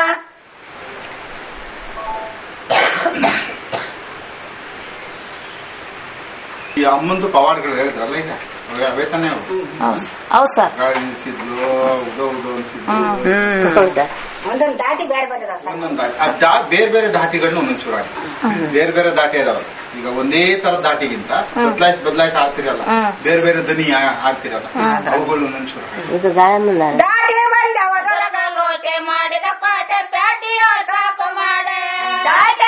ಈ ಅಮ್ಮಂದು ಪವಾಡಗಳು ಹೇಳಿದ್ರಲ್ಲ ಈಗ ಅವೇ- ಅವೇ ತಾನೇ ಅವು. ಹೌದು ಸರ್ ಗಾಳಿ ನಿಲ್ಸಿದ್ಲು ಉದೋ ಉದೋ ಅನ್ಸಿದ್ಲು ಒಂದೊಂದು ದಾಟಿ ಬೇರೆ ಬಂದಿರೋ ಒಂದೊಂದು ದಾಟಿ ಆ ದಾ- ಬೇರೆ ಬೇರೆ ದಾಟಿಗಳನ್ನ ಒಂದೊಂದು ಶುರು ಆಗಿದೆ ಬೇರೆ ಬೇರೆ ದಾಟಿ ಅದಾವ ಈಗ ಒಂದೇ ತರ ದಾಟಿಗಿಂತ ಬದಲಾಯಿಸಿ ಬದಲಾಯಿಸಿ ಆಡ್ತಿರಲ್ಲ ಬೇರೆ ಬೇರೆ ದನಿ ಆ- ಆಡ್ತಿರಲ್ಲ ಅವುಗಳು ಒಂದೊಂದು ಶುರು ಆಗಿದೆ. ದಾಟಿ ಬಂದವ ಲೋಟೆ ಮಾಡಿದ ಪಾಠ ಪ್ಯಾಟಿಯೋ ಸಾಕು ಮಾಡೆ ದಾಟಿ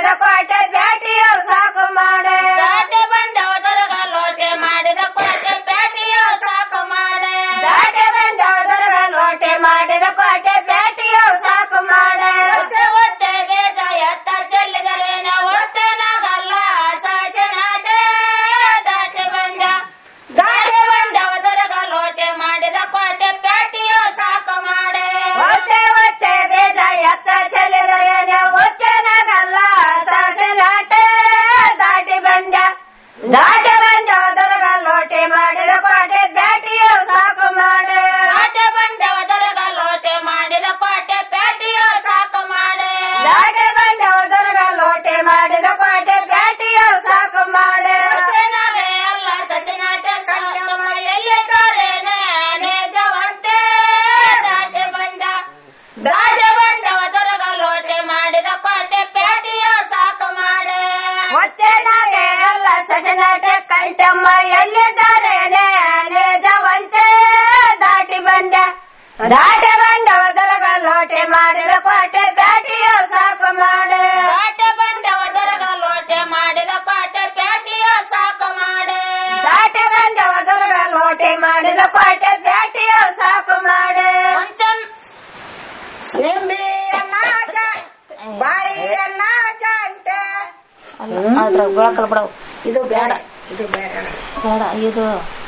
ಮಾಡಿದ ಕೋಟೆ ಬ್ಯಾಟಿಯ ಸಾಕು ಮಾಡೆ ದಾಟೆ ಬಂದವ ದೊರಗ ಲೋಟೆ ಮಾಡಿದ ಕೋಟೆ ಬ್ಯಾಟಿಯ ಸಾಕು ಮಾಡೆ ದಾಟೆ ಬಂದವದರಗ ಲೋಟೆ ಮಾಡಿದ ಕೋಟೆ ಬ್ಯಾಟಿಯ ಸಾಕು ಮಾಡೆ ಒತ್ತೆ ಒತ್ತೆ ಬೇಜ ಎತ್ತ ಚೆಲ್ಲಿದರೇನ ಒತ್ತೆನಾಗಲ್ಲ ಸಾಚೆ ನಾಟೆ ದಾಟೆ ಬಂದ ದಾಟೆ ಬಂದವ ದೊರಗ ಲೋಟೆ ಮಾಡಿದ ಕೋಟೆ ಬ್ಯಾಟಿಯ ಸಾಕು ಮಾಡೆ ಒತ್ತೆ ಒತ್ತೆ ಬೇಜ ಎತ್ತ ಚೆಲ್ಲಿದರೇನ ಒಚ್ಚನಾಗಲ್ಲ ಸಾಸೆ ಲಾಟೆ ದಾಟಿ ಬಂದ ದಾಟಿ ಬಂದವದರಗ ಲೋಟೆ ಮಾಡಿದ ಕೋಟೆ ಬ್ಯಾಟಿಯ ಸಾಕು ಮಾಡೆ ದಾಟೆ ಬಂದವ ದೊರಗ ಲೋಟೆ ಮಾಡಿದ ಕೋಟೆ ಬ್ಯಾಟಿಯ ಸಾಕು ಮಾಡೆ ದಾಟಿ ಬಂದವದರಗ ಲೋಟೆ ಮಾಡಿದ ಕೋಟೆ ಬ್ಯಾಟಿಯ ಸಾಕು ಮಾಡೆ ಒತ್ತೆನಾಲೆ ಅಲ್ಲ ಸಸಿನಾಟೆ ಸಂಗಮ ಎಲ್ಲಿದ್ದಾರೇನೆ ನೇಜವಂತೆ ದಾಟೆ ಬಂದ ದಾಟೆ ಬಂದವ ದೊರಗ ಲೋಟೆ ಮಾಡಿದ ಕೋಟೆ ಬ್ಯಾಟಿಯ ಸಾಕು ಮಾಡೆ ಒಚ್ಚನಾಗೆ ಎಲ್ಲ ಸಜನಾಟೆ ಕಂಠಮ್ಮ ಎಲ್ಲಿದ್ದಾರೆ ನೇಜವಂತೆ ದಾಟಿ ಬಂದ ದಾಟಿ ಬಂದವ ದೊರಗ ಲೋಟೆ ಮಾಡಿದ ಕೋಟೆ ಬ್ಯಾಟಿಯ ಸಾಕು ಮಾಡೆ ದಾಟೆ ಬಂದವ ದೊರಗ ಲೋಟೆ ಮಾಡಿದ ಕೋಟೆ ಬ್ಯಾಟಿಯ ಸಾಕು ಮಾಡೆ ದಾಟಿ ಬಂದವ ದೊರಗ ಲೋಟೆ ಮಾಡಿದ ಕೋಟೆ ಬ್ಯಾಟಿಯ ಸಾಕು ಮಾಡೆ ಮುಂಚನ್ ನಿಂಬಿಯನ್ನ ಬಾಳಿಯನ್ನ ಚಂಟೆ ಅದ್ರ ಗುಳಕಲ್ ಬಿಡವು ಇದು ಬೇಡ ಇದು ಬೇಡ ಬೇಡ ಇದು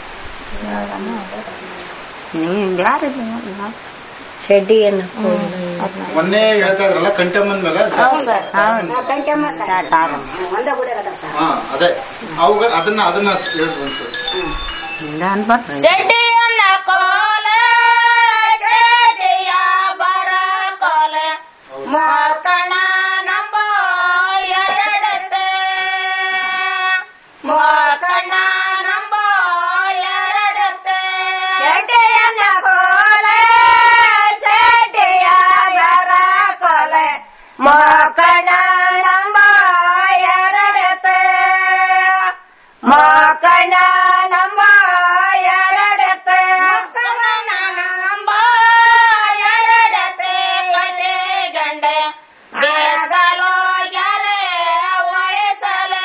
ಶೆಡ್ಡಿಯನ್ನು ಮೊನ್ನೆ ಹೇಳ್ತಾ ಇದ್ರಲ್ಲ ಕಂಟಮ್ಮನ್ ಮೇಲೆ ಹೌದು ಸರ್ ಕಂಠಮ್ಮ ಒಂದ ಗುಡಗದ ಸರ್ ಹಾ ಅದೇ ಅವು ಅದನ್ನ ಅದನ್ನ ಹೇಳ್ಬೋದು ಚೆಡ್ಡಿಯನ್ನ ಕೋಲೆ ಚೆಡ್ಡಿಯ ಬರ ಕೋಲೆ ಮೋಕಣ ನಂಬ ಎರಡತೆ ಮೋಕಣ ನಂಬ ಎರಡತೆ ಶೆಡ್ಡಿಯನ್ನ ಕೋಲೆ ಶೆಡ್ಡಿಯ ಬರ ಕೋಲೆ ಮಕಣ ನಂಬ ಎರಡತೆ ಮಕಣ ನಂಬ ಎರಡತೆ ಮೋಕಣ ನಂಬ ಎರಡತೆ ಕಡೆ ಗಂಡೆ ಬೇಗಲೋ ಯಾರೇ ಒಳಿಸಲೆ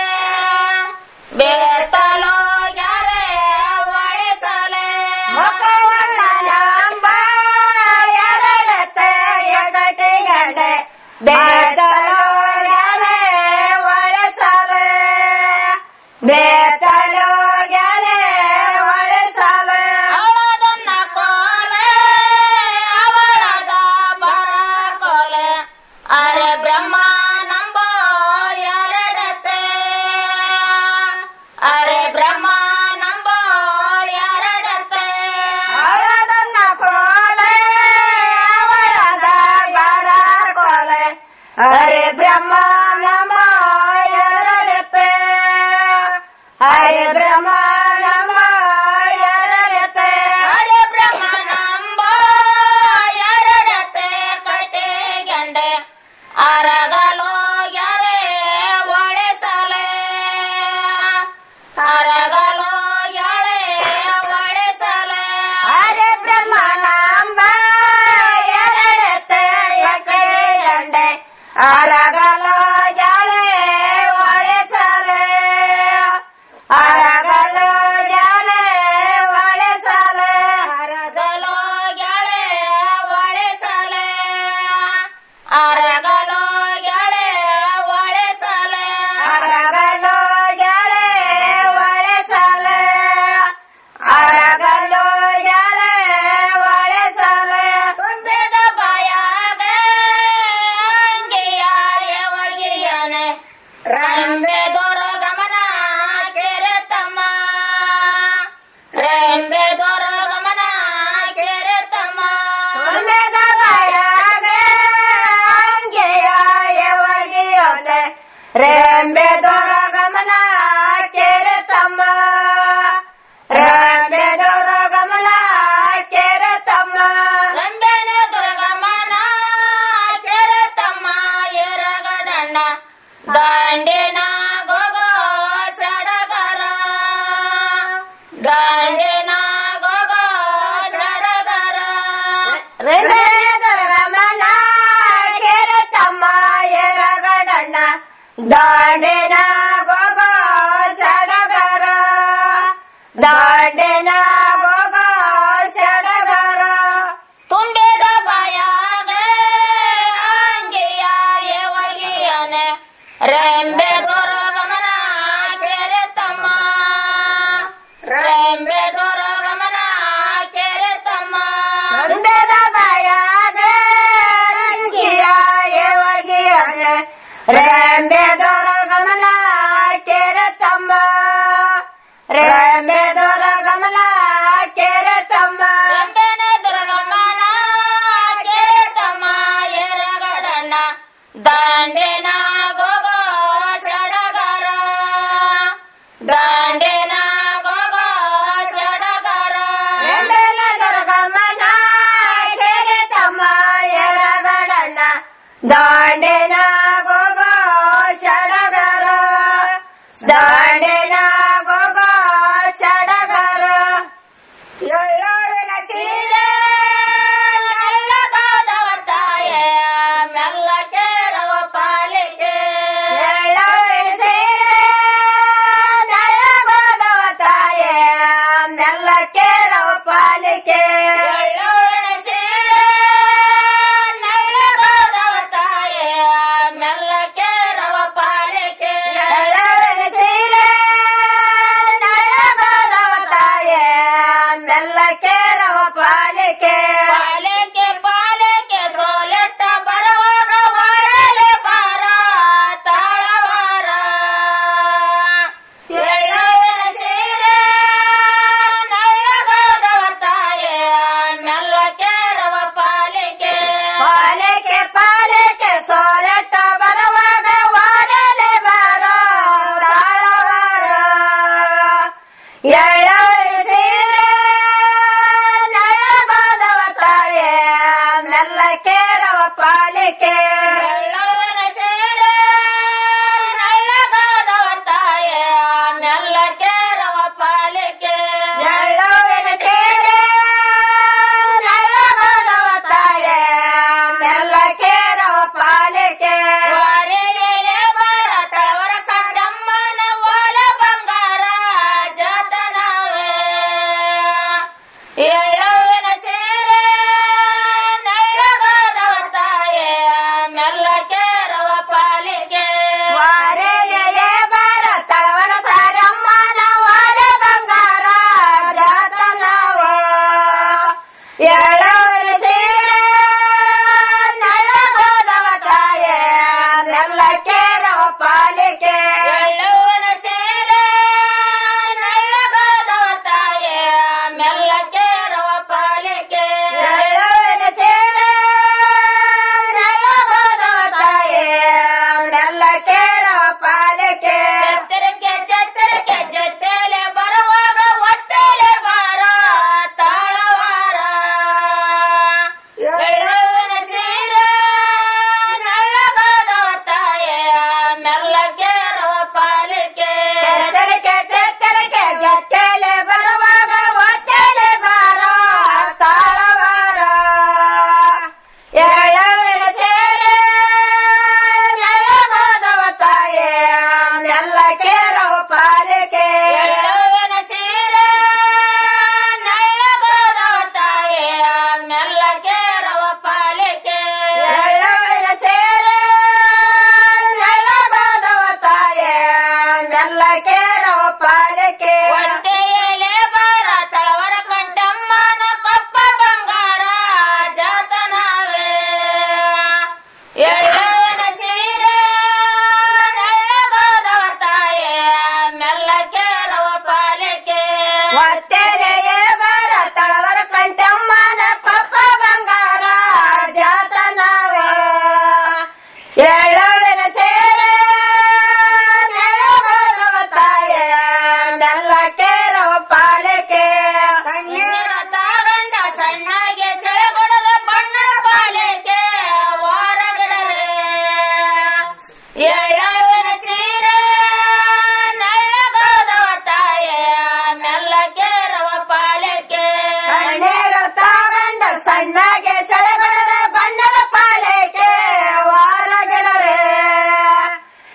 ಬೇತಲೋ ಯಾರೇ ಒಳಿಸಲೆ ಮಕಣ ನಂಬ ಎರಡತೆ ಎಡಟೆ ಗಡೆ ಬೇತಲೋ ಯಾರೇ ಒಳಸಲೆ ಬೇತಲೋ ಯಾರೇ ಒಳಸಲೆ ಅವಳದನ್ನ ಕೋಲೆ ಅವಳದ ಬರ ಕೋಲೆ ಅರೆ ಬ್ರಹ್ಮ ನಂಬ ಎರಡತೆ ಅರೆ ಬ್ರಹ್ಮ ನಂಬ ಎರಡತೆ ಅವಳದನ್ನ ಕೋಲೆ ಅವಳದ ಬರ ಕೋಲೆ ಹರೆ ಬ್ರಹ್ಮ ನಮ ಎರಡತೆ ಹರೆ ಬ್ರಹ್ಮ ನಮ ಎರಡತೆ ಅರೆ ಬ್ರಹ್ಮ ನಂಬ ಎರಡತೆ ಕಟೆ ಗಂಡೆ ಅರಗಲೋ ಯಾರೇ ಒಳೆಸಲೆ ಅರಗಲೋ ಯಾಳೆ ಒಳೆಸಲೆ ಹರೆ ಬ್ರಹ್ಮ ನಂಬ ಎರಡತೆ ಎಕಡೆ ಗಂಡೆ ಅರಗಲೋ ಜಾಳೆ ಒಳೆಸಲೆ ಅರಗಲೋ ಜಾಳೆ ಒಳೆಸಲೆ ಅರಗಲೋ ಯಾಳೆ ಒಳೆಸಲೆ ಅರಗಲೋ ಯಾಳೆ ಒಳೆಸಲೆ ಅರಗಲೋ ಜಾಳೆ ಒಳೆಸಲೆ ಅರಗಲೋ ಜಾಳೆ ಒಳೆಸಲೆ ತುಂಬಿದ ಬಾಯಾಗ ಅಂಗಿಯಾಯ ಒಳಗಿಯನೆ ರಂಬೆ ದೊರ ಗಮನ ಕೆರೆ ತಮ್ಮ ರಂಬೆ ದೊರ ಗಮನ ಕೆರೆ ತಮ್ಮ ತುಂಬಿದ ಬಾಯಾಗೆ ಅಂಗೆಯ ಒಗೆಯೋದೆ ರೆಂಬೆ ದೊರ ಗಮನ ಕೆರೆ ತಮ್ಮ ರೆಂಬೆ ದೊರ ಗಮನ ಕೆರೆ ತಮ್ಮ ರಂಬೆನ ದುರ್ಗಮನ ಕೆರೆ ತಮ್ಮ ಎರಗಡಣ್ಣ ದಂಡಿನ ಗೊಗೋ ಸಡಗರ ದಂಡಿನ ಗೊಗೋ ಸಡಗರ ರೆಂಬೆ ದೊರ ಗಮನ ಕೆರೆ ತಮ್ಮ ಎರಗಡಣ್ಣ ದಾಂಡಿನ ಗೋಗೋ ಸಡಗರ ದಾಂಡಿನ ಗೋಗೋ ಸಡಗರ ತುಂಬಿದ ಬಾಯಾಗ ಅಂಗಿಯ ಒಗಿಯನೆ ರೆಂಬೆ ದೊರಗಮನ ಕೆರೆ ತಮ್ಮ ರೆಂಬೆ ದೊರಗಮನ ಕೆರೆ ತಮ್ಮ ಒಂದೆದ ಬಾಯಾಗ ರಂಗಿಯ ಏವಗಿಯನೆ ರೆಂಬೆ ದೊರಗಮನ ಕೆರೆ ತಮ್ಮ ರೆಂಬೆ ದೊರಗಮನ ಕೆರೆ ತಮ್ಮ ರೆಂಬೆನ ದೊರಗಮನ ಕೆರೆ ತಮ್ಮ ಎರಗಡಣ್ಣ ದಾಂಡೆನ ಗೋಗೋ ಸಡಗರ ದಾಂಡೆನ ಗೋಗೋ ಸಡಗರ ರೆಂಬೆನ ದೊರಗಮನ ಕೆರೆ ತಮ್ಮ ಎರಗಡಣ್ಣ ದಾಂಡೆನ ಗೋಗೋ ಸಡಗರ ದಾಂಡೆನ ಗೋಗೋ ಸಡಗರ ಎಳ್ಳೋಳಿನ ಸೀರೆ ನಲ್ಲಗಾದವ ತಾಯ ಮೆಲ್ಲ ಕೇರವ ಪಾಲಿಕೆ ಎಳ್ಳೋಳಿನ ಸೀರೆ ನಳ್ಳಗೋದವ ತಾಯೇ ನೆಲ್ಲ ಕೇರವ ಪಾಲಿಕೆ ಎಳ್ಳೋಣ ಸೀರೆ ನಲ್ಲಗಾದವ ತಾಯ ಮೆಲ್ಲ ಕೇರವ ಪಾಲಿಕೆ ಎಳ್ಳೋಳಿನ ಸೀರೆ ನಳ್ಳಗೋದವ ತಾಯೇ ನೆಲ್ಲ ಕೇರವ ಪಾಲಿಕೆ ಪಾಲಿಕೆ ಪಾಲಿಕೆ ಸೋಲೆಟ್ಟ ಬರುವಾಗ ವಾರಲೆ ಬಾರ ತಾಳವಾರ ಎಳ್ಳವನ ಸೀರೆ ನಳ್ಳಗಾದವ ತಾಯ ಮೆಲ್ಲ ಕೇರವ ಪಾಲಿಕೆ ಪಾಲಿಕೆ ಪಾಲಿಕೆ ಸೋರಟ ಬರುವಾಗ ವಾರಲೆ ಬಾರ ತಾಳವಾರ ಎಳ್ಳವನ ಸೀರೆ ನಳಗೋದವ ತಾಯೇ ಮೆಲ್ಲ ಕೇರವ ಪಾಲಿಕೆ ಎಳ್ಳವನ ಸೀರೆ ನಳ್ಳಗಾದವ ತಾಯ ಮೆಲ್ಲ ಕೇರವ ಪಾಲಿಕೆ ಎಳ್ಳವಿನ ಸೀರೆ ನಳಗೋದವ ತಾಯೇ ಮೆಲ್ಲ ಕೇರವ ಪಾಲಿಕೆ ವಾರೆಯೇ ಬಾರ ತಳವರ ಸಾಡಮ್ಮನ ಓಲ ಬಂಗಾರ ಜತನವೇ ಎಳ್ಳವಿನ ಸೀರೆ ನಳ್ಳಗಾದವ ತಾಯ ಮೆಲ್ಲ ಕೇರವ ಪಾಲಿಕೆ ವಾರೆಯೇ ಬಾರ ತಳವರ ಸಾರಮ್ಮನ ವಾಲೆ ಬಂಗಾರ ಜಾತನವ ಎಳ್ಳವಿನ ಸೀರೆ ನಳಗೋದವ ತಾಯೇ ಮೆಲ್ಲ ಕೇರವ ಪಾಲಿಕೆ ಎಳ್ಳವನ ಸೀರೆ ನಳ್ಳಗಾದವ ತಾಯ ಮೆಲ್ಲ ಕೇರವ ಪಾಲಿಕೆ ಎಳ್ಳವಿನ ಸೀರೆ ನಳಗೋದವ ತಾಯೇ ಮೆಲ್ಲ ಕೇರವ ಪಾಲಿಕೆ ಚತ್ತರಕ್ಕೆ ಚತ್ತರಕ್ಕೆ ಜೊತೆಲೆ ಬರುವಾಗ ಒತ್ತಲೆ ಬಾರ ತಾಳವಾರ ಎಳ್ಳವನ ಸೀರೆ ನಳ್ಳಗಾದವ ತಾಯ ಮೆಲ್ಲ ಕೇರವ ಪಾಲಿಕೆ ತೆತ್ತರಕ್ಕೆ ತೆತ್ತರಕ್ಕೆ ಜೊತೆಲೆ ಬರುವಾಗ ಒತ್ತಲೆ ಬಾರ ತಾಳವಾರ ಎಳ್ಳವಿನ ಸೇರೆ ನಳಗೋದವ ತಾಯೇ ಮೆಲ್ಲ ಕೇರವ ಪಾಲಿಕೆ ಎಳ್ಳವನ ಸೀರೆ ನಳ್ಳಗಾದವ ತಾಯ ಮೆಲ್ಲ ಕೇರವ ಪಾಲಿಕೆ ಎಳ್ಳವಿನ ಸೇರೆ ನಳಗೋದವ ತಾಯೇ ಮೆಲ್ಲ ಕೇರವ ಪಾಲಿಕೆ ಒತ್ತೆಯಲೆ ಬಾರ ತಳವರ ಕಂಠಮ್ಮನ ಕಪ್ಪ ಬಂಗಾರ ಜಾತನವೇ ಎಳ್ಳವನ ಸೀರೆ ನಳ್ಳಗಾದವ ತಾಯ ಮೆಲ್ಲ ಕೇರವ ಪಾಲಿಕೆ ಒತ್ತೆಲೆಯೇ ಬರ ತಳವರ ಕಂಠಮ್ಮನ ಪಪ್ಪ ಬಂಗಾರ ಜಾತನವೇ ಎಳ್ಳವಿನ ಸೇರೆ ನಳಗೋದವ ತಾಯೇ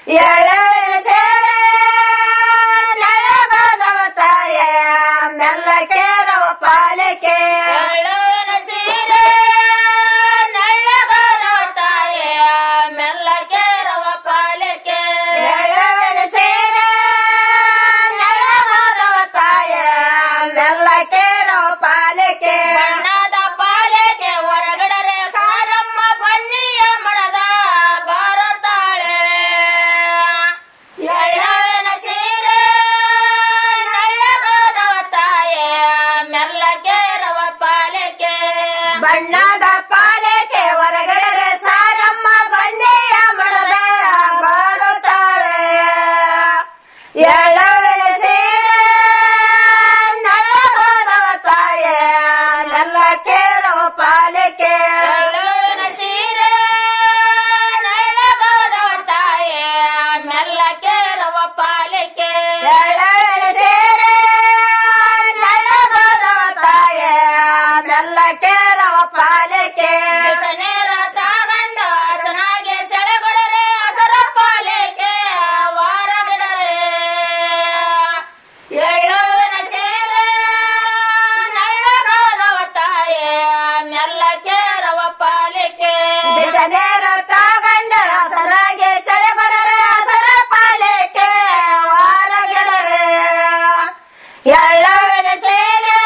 ಎಳೆಯ ಸೇರೆ ನೆಲಗೋದವ ತಾಯ ಮೆಲ್ಲಕೇರವ ಪಾಲಿಕೆ ಎಳ್ಳುವಿನ ಸೀರೆ ನಳ್ಳಗದ ತಾಯ ಮೆಲ್ಲಕೇರವ ಪಾಲಿಕೆ ಎಳೆಯ ಸೇರೆ ನೆಲಗೋದವ ತಾಯ ಮೆಲ್ಲಕೇರವ ಪಾಲಿಕೆ ಬಣ್ಣದ ಪಾಲಿಕೆ ಹೊರಗಡರೆ ಸಾರಮ್ಮ ಬನ್ನಿಯ ಮಣದ ಬಾರತಾಳೆ ಎಳ್ಳವಿನ ಸೀರೆ ನಳ್ಳಗದವ ತಾಯ ಮೆಲ್ಲಕೇರವ ಪಾಲಿಕೆ ಬಣ್ಣದ ಪಾಲಿಕೆ ಹೊರಗಡೆ ಸಾರಮ್ಮ ಬಂದೆಯ ಮಣದ ಬಾರುತ್ತಾಳೆ ಎಳ್ಳವಿನ ಸೀರೆ ನಲ್ಲಗೋದವ ತಾಯ ನಲ್ಲ ಕೇರವ ಪಾಲಿಕೆ ಎಳ್ಳುವಿನ ಸೀರೆ ನಳ್ಳಗದವ ತಾಯ ಮೆಲ್ಲಕೇರವ ಪಾಲಿಕೆ ಎಳ್ಳವಿನ ಸೀರೆ ನಲ್ಲಗೋದವ ತಾಯ ನಲ್ಲ ಕೇರವ ಪಾಲಿಕೆ ಬಿಸನೇರ ತಾಗಂಡ ಹಸನಾಗೆ ಸೆಳೆಗೊಡರೆ ಹಸರ ಪಾಲಿಕೆ ವಾರಗಿಡರೆ ಎಳ್ಳುವಿನ ಸೀರೆ ನಳ್ಳಗದವ ತಾಯ ಮೆಲ್ಲಕೇರವ ಪಾಲಿಕೆ ಬಿಸನೇರ ತಾಗಂಡ ಹಸರಾಗೆ ಸೆಳೆಬಡರೆ ಹಸರ ಪಾಲಿಕೆ ವಾರಗೆಡರೆ ಎಳ್ಳವಿನ ಸೇನೆ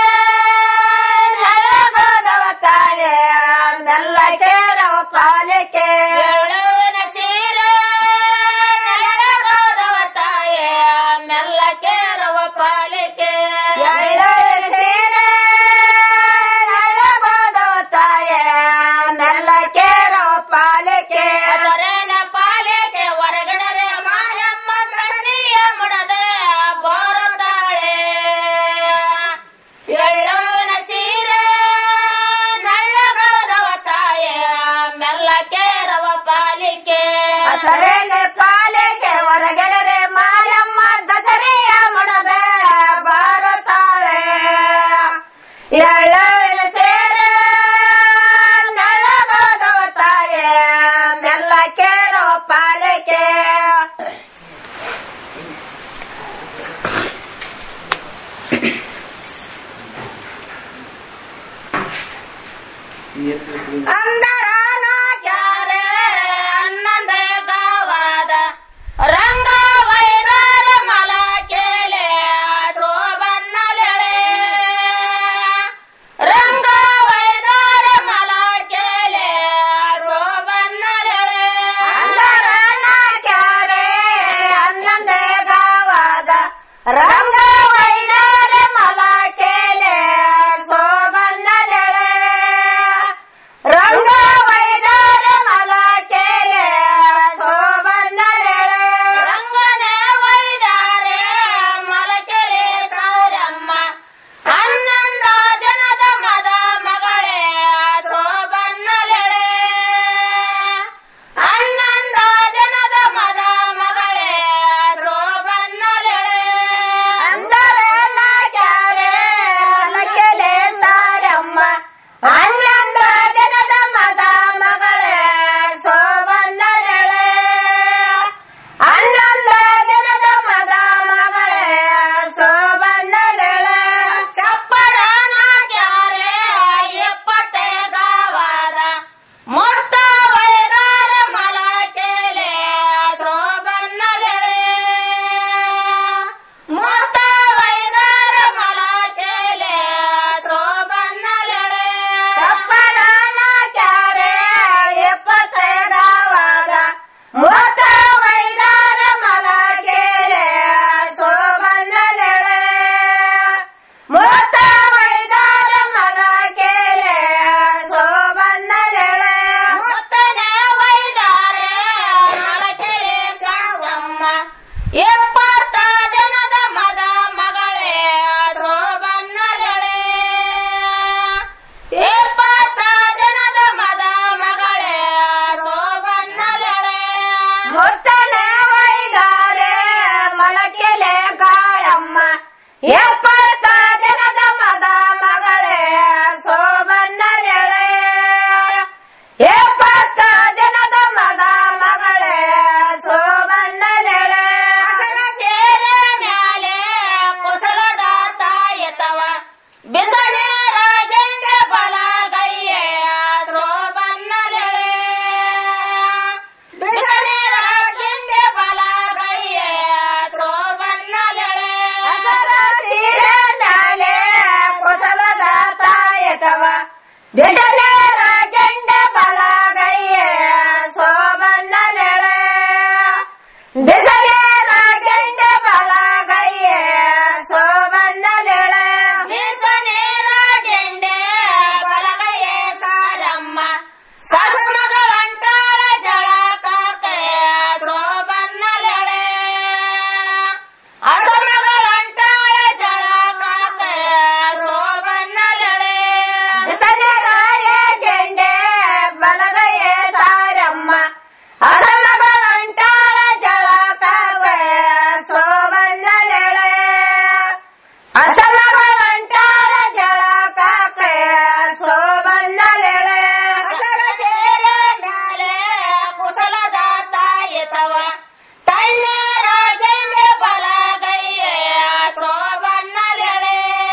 ನಳಗೋದವ ತಾಯ ನಲ್ಲ ಕೇರವ ಪಾಲಿಕೆ ಎಳ್ಳುವಿನ ಸೀರೆ ನಳ್ಳಗದವ ತಾಯ ಮೆಲ್ಲಕೇರವ ಪಾಲಿಕೆ ಎಳ್ಳವಿನ ಸೇನೆ ನಳಗೋದವ ತಾಯ ನಲ್ಲ ಕೇರವ ಪಾಲಿಕೆ ಹಸರೇನ ಪಾಲಿಕೆ ಹೊರಗಡರೆ ಮಾಯಮ್ಮ ಕನ್ನಿಯ ಮುಡದೆ ಬೋರತಾಳೆ ಎಳ್ಳುವಿನ ಸೀರೆ ನಳ್ಳಗದವ ತಾಯ ಮೆಲ್ಲಕೇರವ ಪಾಲಿಕೆ ಹಸರೇನೆ ಪಾಲಿಕೆ ಹೊರಗಡೆ ಮಾಯಮ್ಮ ದಸರೆಯ ಮುಣದ ಬಾರತಾಳೆ ಎಳ್ಳವಿನ ಸೇರೆ ನಳಗೋದವ ತಾಯ ಮೆಲ್ಲ ಕೇರೋ ಪಾಲಿಕೆ ಅಂದರಾನ ಕ್ಯಾರೆ ಅನ್ನಂದೆ ಗಾವಾದ ರಂಗ ವೈರಾರ ಮಲ ಕೇಳೆ ಶೋಭನ್ನಲೆಳೆ ರಂಗ ವೈದಾರ ಮಲ ಕೇಳೆ ಶೋಭನ್ನಲೆಳೆ ಅಂದರನ ಕ್ಯಾರೆ ಅನ್ನಂದೆ ಗಾವಾದ ರಂಗ ವೈನಾರ ಮಲ ಕೇಳೆ ಸೋಬನ್ನಲೆಳೆ ರಂಗ ವೈದಾರ ಮಲ ಕೇಳೆ ಸೋಬನ್ನಲೆಳೆ ರಂಗನೆ ವೈದಾರೆ ಮಲಕೆಳೆ ಸಾರಮ್ಮ ಹನ್ನೊಂದ ಜನದ ಮದ ಮಗಳೇ ಶೋಭನ್ನಲೆಳೆ ಹನ್ನೊಂದ ಜನದ ಮದ ಮಗಳೇ ಶೋಭನ್ನಲೆಳೆ ಬಿಸಲೇರ ಗೆಂಡ ಬಲಗೈಯ ಸೋಬನ್ನಲೆಳೆ ಬಿಸಲೇರ ಗೆಂಡ ಬಲಗೈಯ ಸೋಬನ್ನಲೆಳೆ ಬೀಸನೇರ ಗೆಂಡೆ ಬಲಗೈಯೇ ಸಾರಮ್ಮ ಸಸುಮಗಳಂಟಾಳ ಜಳಕಕ್ಕೆ ಸೋಬನ್ನಲೆಳೆ ಅಸಮಗಳಂಟಾಳ ಜಳಕಕ್ಕೆ ಸೋಬನ್ನಲೆಳೆ ಬಿಸಲೇರಾಯ ಗೆಂಡೆ ಬಲಗೈಯ ಸಾರಮ್ಮ ಅಸಮಗಳಂಟಾಳ ಜಳಕಕ್ಕೆ ಸೋಬನ್ನಲೆಳೆ ಅಸಮಗಳಂಟಾಳ ಜಳಕಕ್ಕೆ ಸೋಬನ್ನಲೆಳೆ ಅಸಲ ಸೇರೆ ಮ್ಯಾಲೆ ಕುಸಲದ ತಾಯಿತವ ತಣ್ಣೀರ ಗೆಂಡೆ ಬಲಗೈಯೇ ಸೋಬನ್ನಲೆಳೆ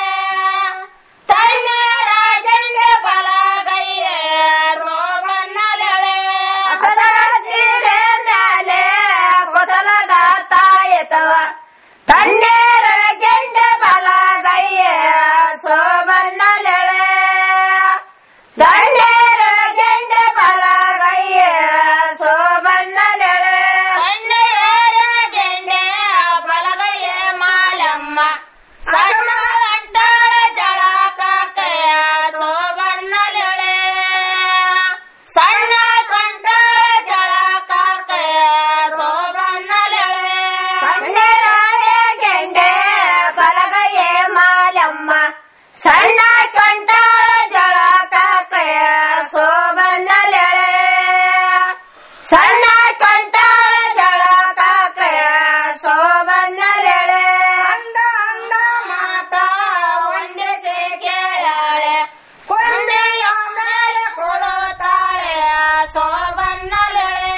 ತಣ್ಣೀರ ಗೆಂಡೆ ಬಲಗೈಯೇ ಸೋಬನ್ನಲೆಳೆ ಅಸಲ ಸೀರೆ ಮ್ಯಾಲೆ ಕೊಸಲದ ತಾಯತವ ತಣ್ಣೇರ ಗೆಂಡ ಬಲಗೈಯ ಸೋಬನ್ನಲೆಳೆ ತಣ್ಣೇರ ಗೆಂಡ ಬಲಗೈಯ ಸೋಬನ್ನಲೆಳೆ ತಣ್ಣೀರ ಗೆಂಡೆ ಬಲಗೈಯೇ ಮಾಲಮ್ಮ ಸಣ್ಣಗಳಂಟಾಳ ಜಳಕಕ್ಕೆ ಸೋಬನ್ನಲೆಳೆ ಸಣ್ಣ ಕಂಟಾಳ ಜಳಕಕ್ಕೆ ಸೋಬನ್ನಲೆಳೆ ಕಣ್ಣೆರಾಯ ಗೆಂಡೆ ಬಲಗೈಯ ಮಾಲಮ್ಮ ಸಣ್ಣ ಕಂಟಾಳ ಜಳಕಕ್ಕೆ ಸೋಬನ್ನಲೆಳೆ ಸಣ್ಣ ಕಂಟಾಳ ಜಳಕಕ್ಕೆ ಸೋಬನ್ನಲೆಳೆ ಅಂದ ಅಂದ ಮಾತ ಒಂದೇ ಸೇ ಕೇಳಾಳೆ ಕೊಂಡೆಯ ಮೇಲೆ ಕೊಡುತ್ತಾಳೆ ಸೋಬನ್ನಲೆಳೆ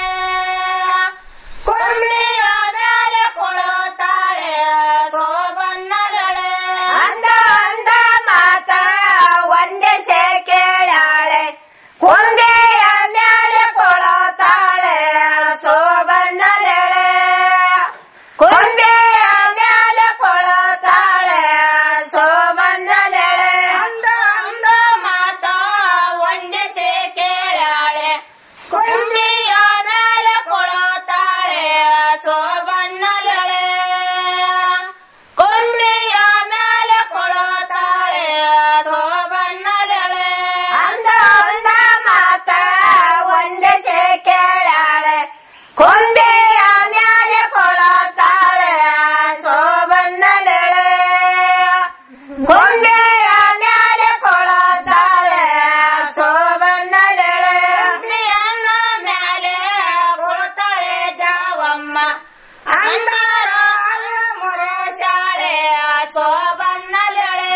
ಕೊಂಡೆಯ ಮೇಲೆ ಕೊಡುತ್ತಾಳೆ ಸೋಬನ್ನಲೆಳೆ ಅಂದ ಅಂದ ಮಾತ ಒಂದೇ ಸೇ ಕೇಳಾಳೆ ಕೊಂಬೆಯ ಮ್ಯಾಲೆ ಕೊಳತಾಳೆ ಸೋಬನ್ನಲೆಳೆ ಕೊಂಬೆಯ ಮ್ಯಾಲೆ ಕೊಳತಾಳೆ ಸೋಬನ್ನಲೆಳೆ ಅಂದ ಅಂದ ಮಾತ ಒಂದೇ ಸೇ ಕೇಳಾಳೆ ಕೊಂಬೆಯ ಮೇಲೆ ಕೊಡುತ್ತಾಳೆ ಸೋಬನ್ನಲೆಳೆ ಕೊಂಬೆಯ ಮೇಲೆ ಕೊಡುತ್ತಾಳೆ ಸೋಬನ್ನಲೆಳೆ ಅಂದ ಅಂದ ಮಾತ ಒಂದೇ ಸೇ ಕೇಳಾಳೆ ಕೊಂಬೆಯ ಮ್ಯಾಲೆ ಕೊಳತಾಳೆ ಸೋಬನ್ನಲೆಳೆ ಕೊಂಬೆಯ ಮ್ಯಾಲೆ ಕೊಳತಾಳೆ ಸೋಬನ್ನಲೆಳೆ ಕೊಂಬೆಯನ್ನ ಮೇಲೆ ಕೊಡುತ್ತಾಳೆ ಜಾವಮ್ಮ ಅಂದಾರ ಅಲ್ಲ ಮೊರೆ ಶಾಳೆ ಸೋಬನ್ನಲೆಳೆ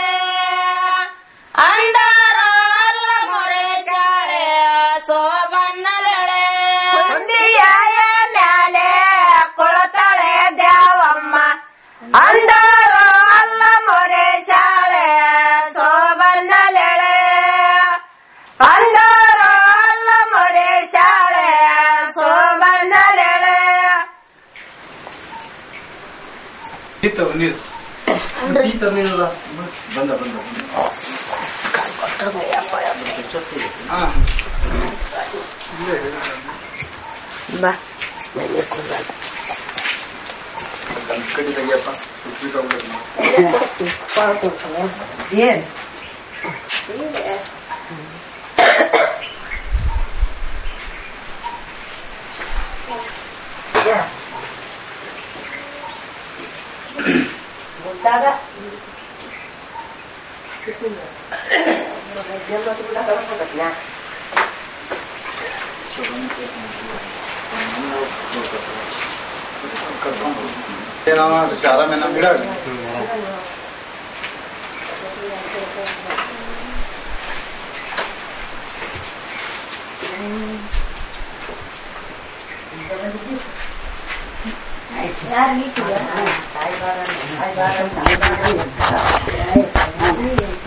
ಅಂದಾರ ಅಲ್ಲ ಮೊರೆ ಶಾಳೆ ಸೋಬನ್ನಲೆಳೆ ಕೊಂಬೆಯ ಮ್ಯಾಲೆ ಕೊಳತಾಳೆ ದ್ಯಾವಮ್ಮ ಅಂದಾರ ಅಲ್ಲ ಮೊರೆ ಶಾಳೆ ಸೋಬನ್ನಲೆಳೆ ಅಂದಾರ ಅಲ್ಲ ಮೊರೆ ಶಾಳೆ ಸೋಬನ್ನಲೆಳೆ ನೀರು ನೀರು ಬಂದ ಬಂದ ಹಾ ಕಡಿ ತೆಗಿಯಪ್ಪ ಕುರ್ಚಿ ತಗೊಂಡ್ಬಿಡು. ಏನ್ ಏನೋ ಆರಾಮೇನ ಬಿಡ ಯಾರು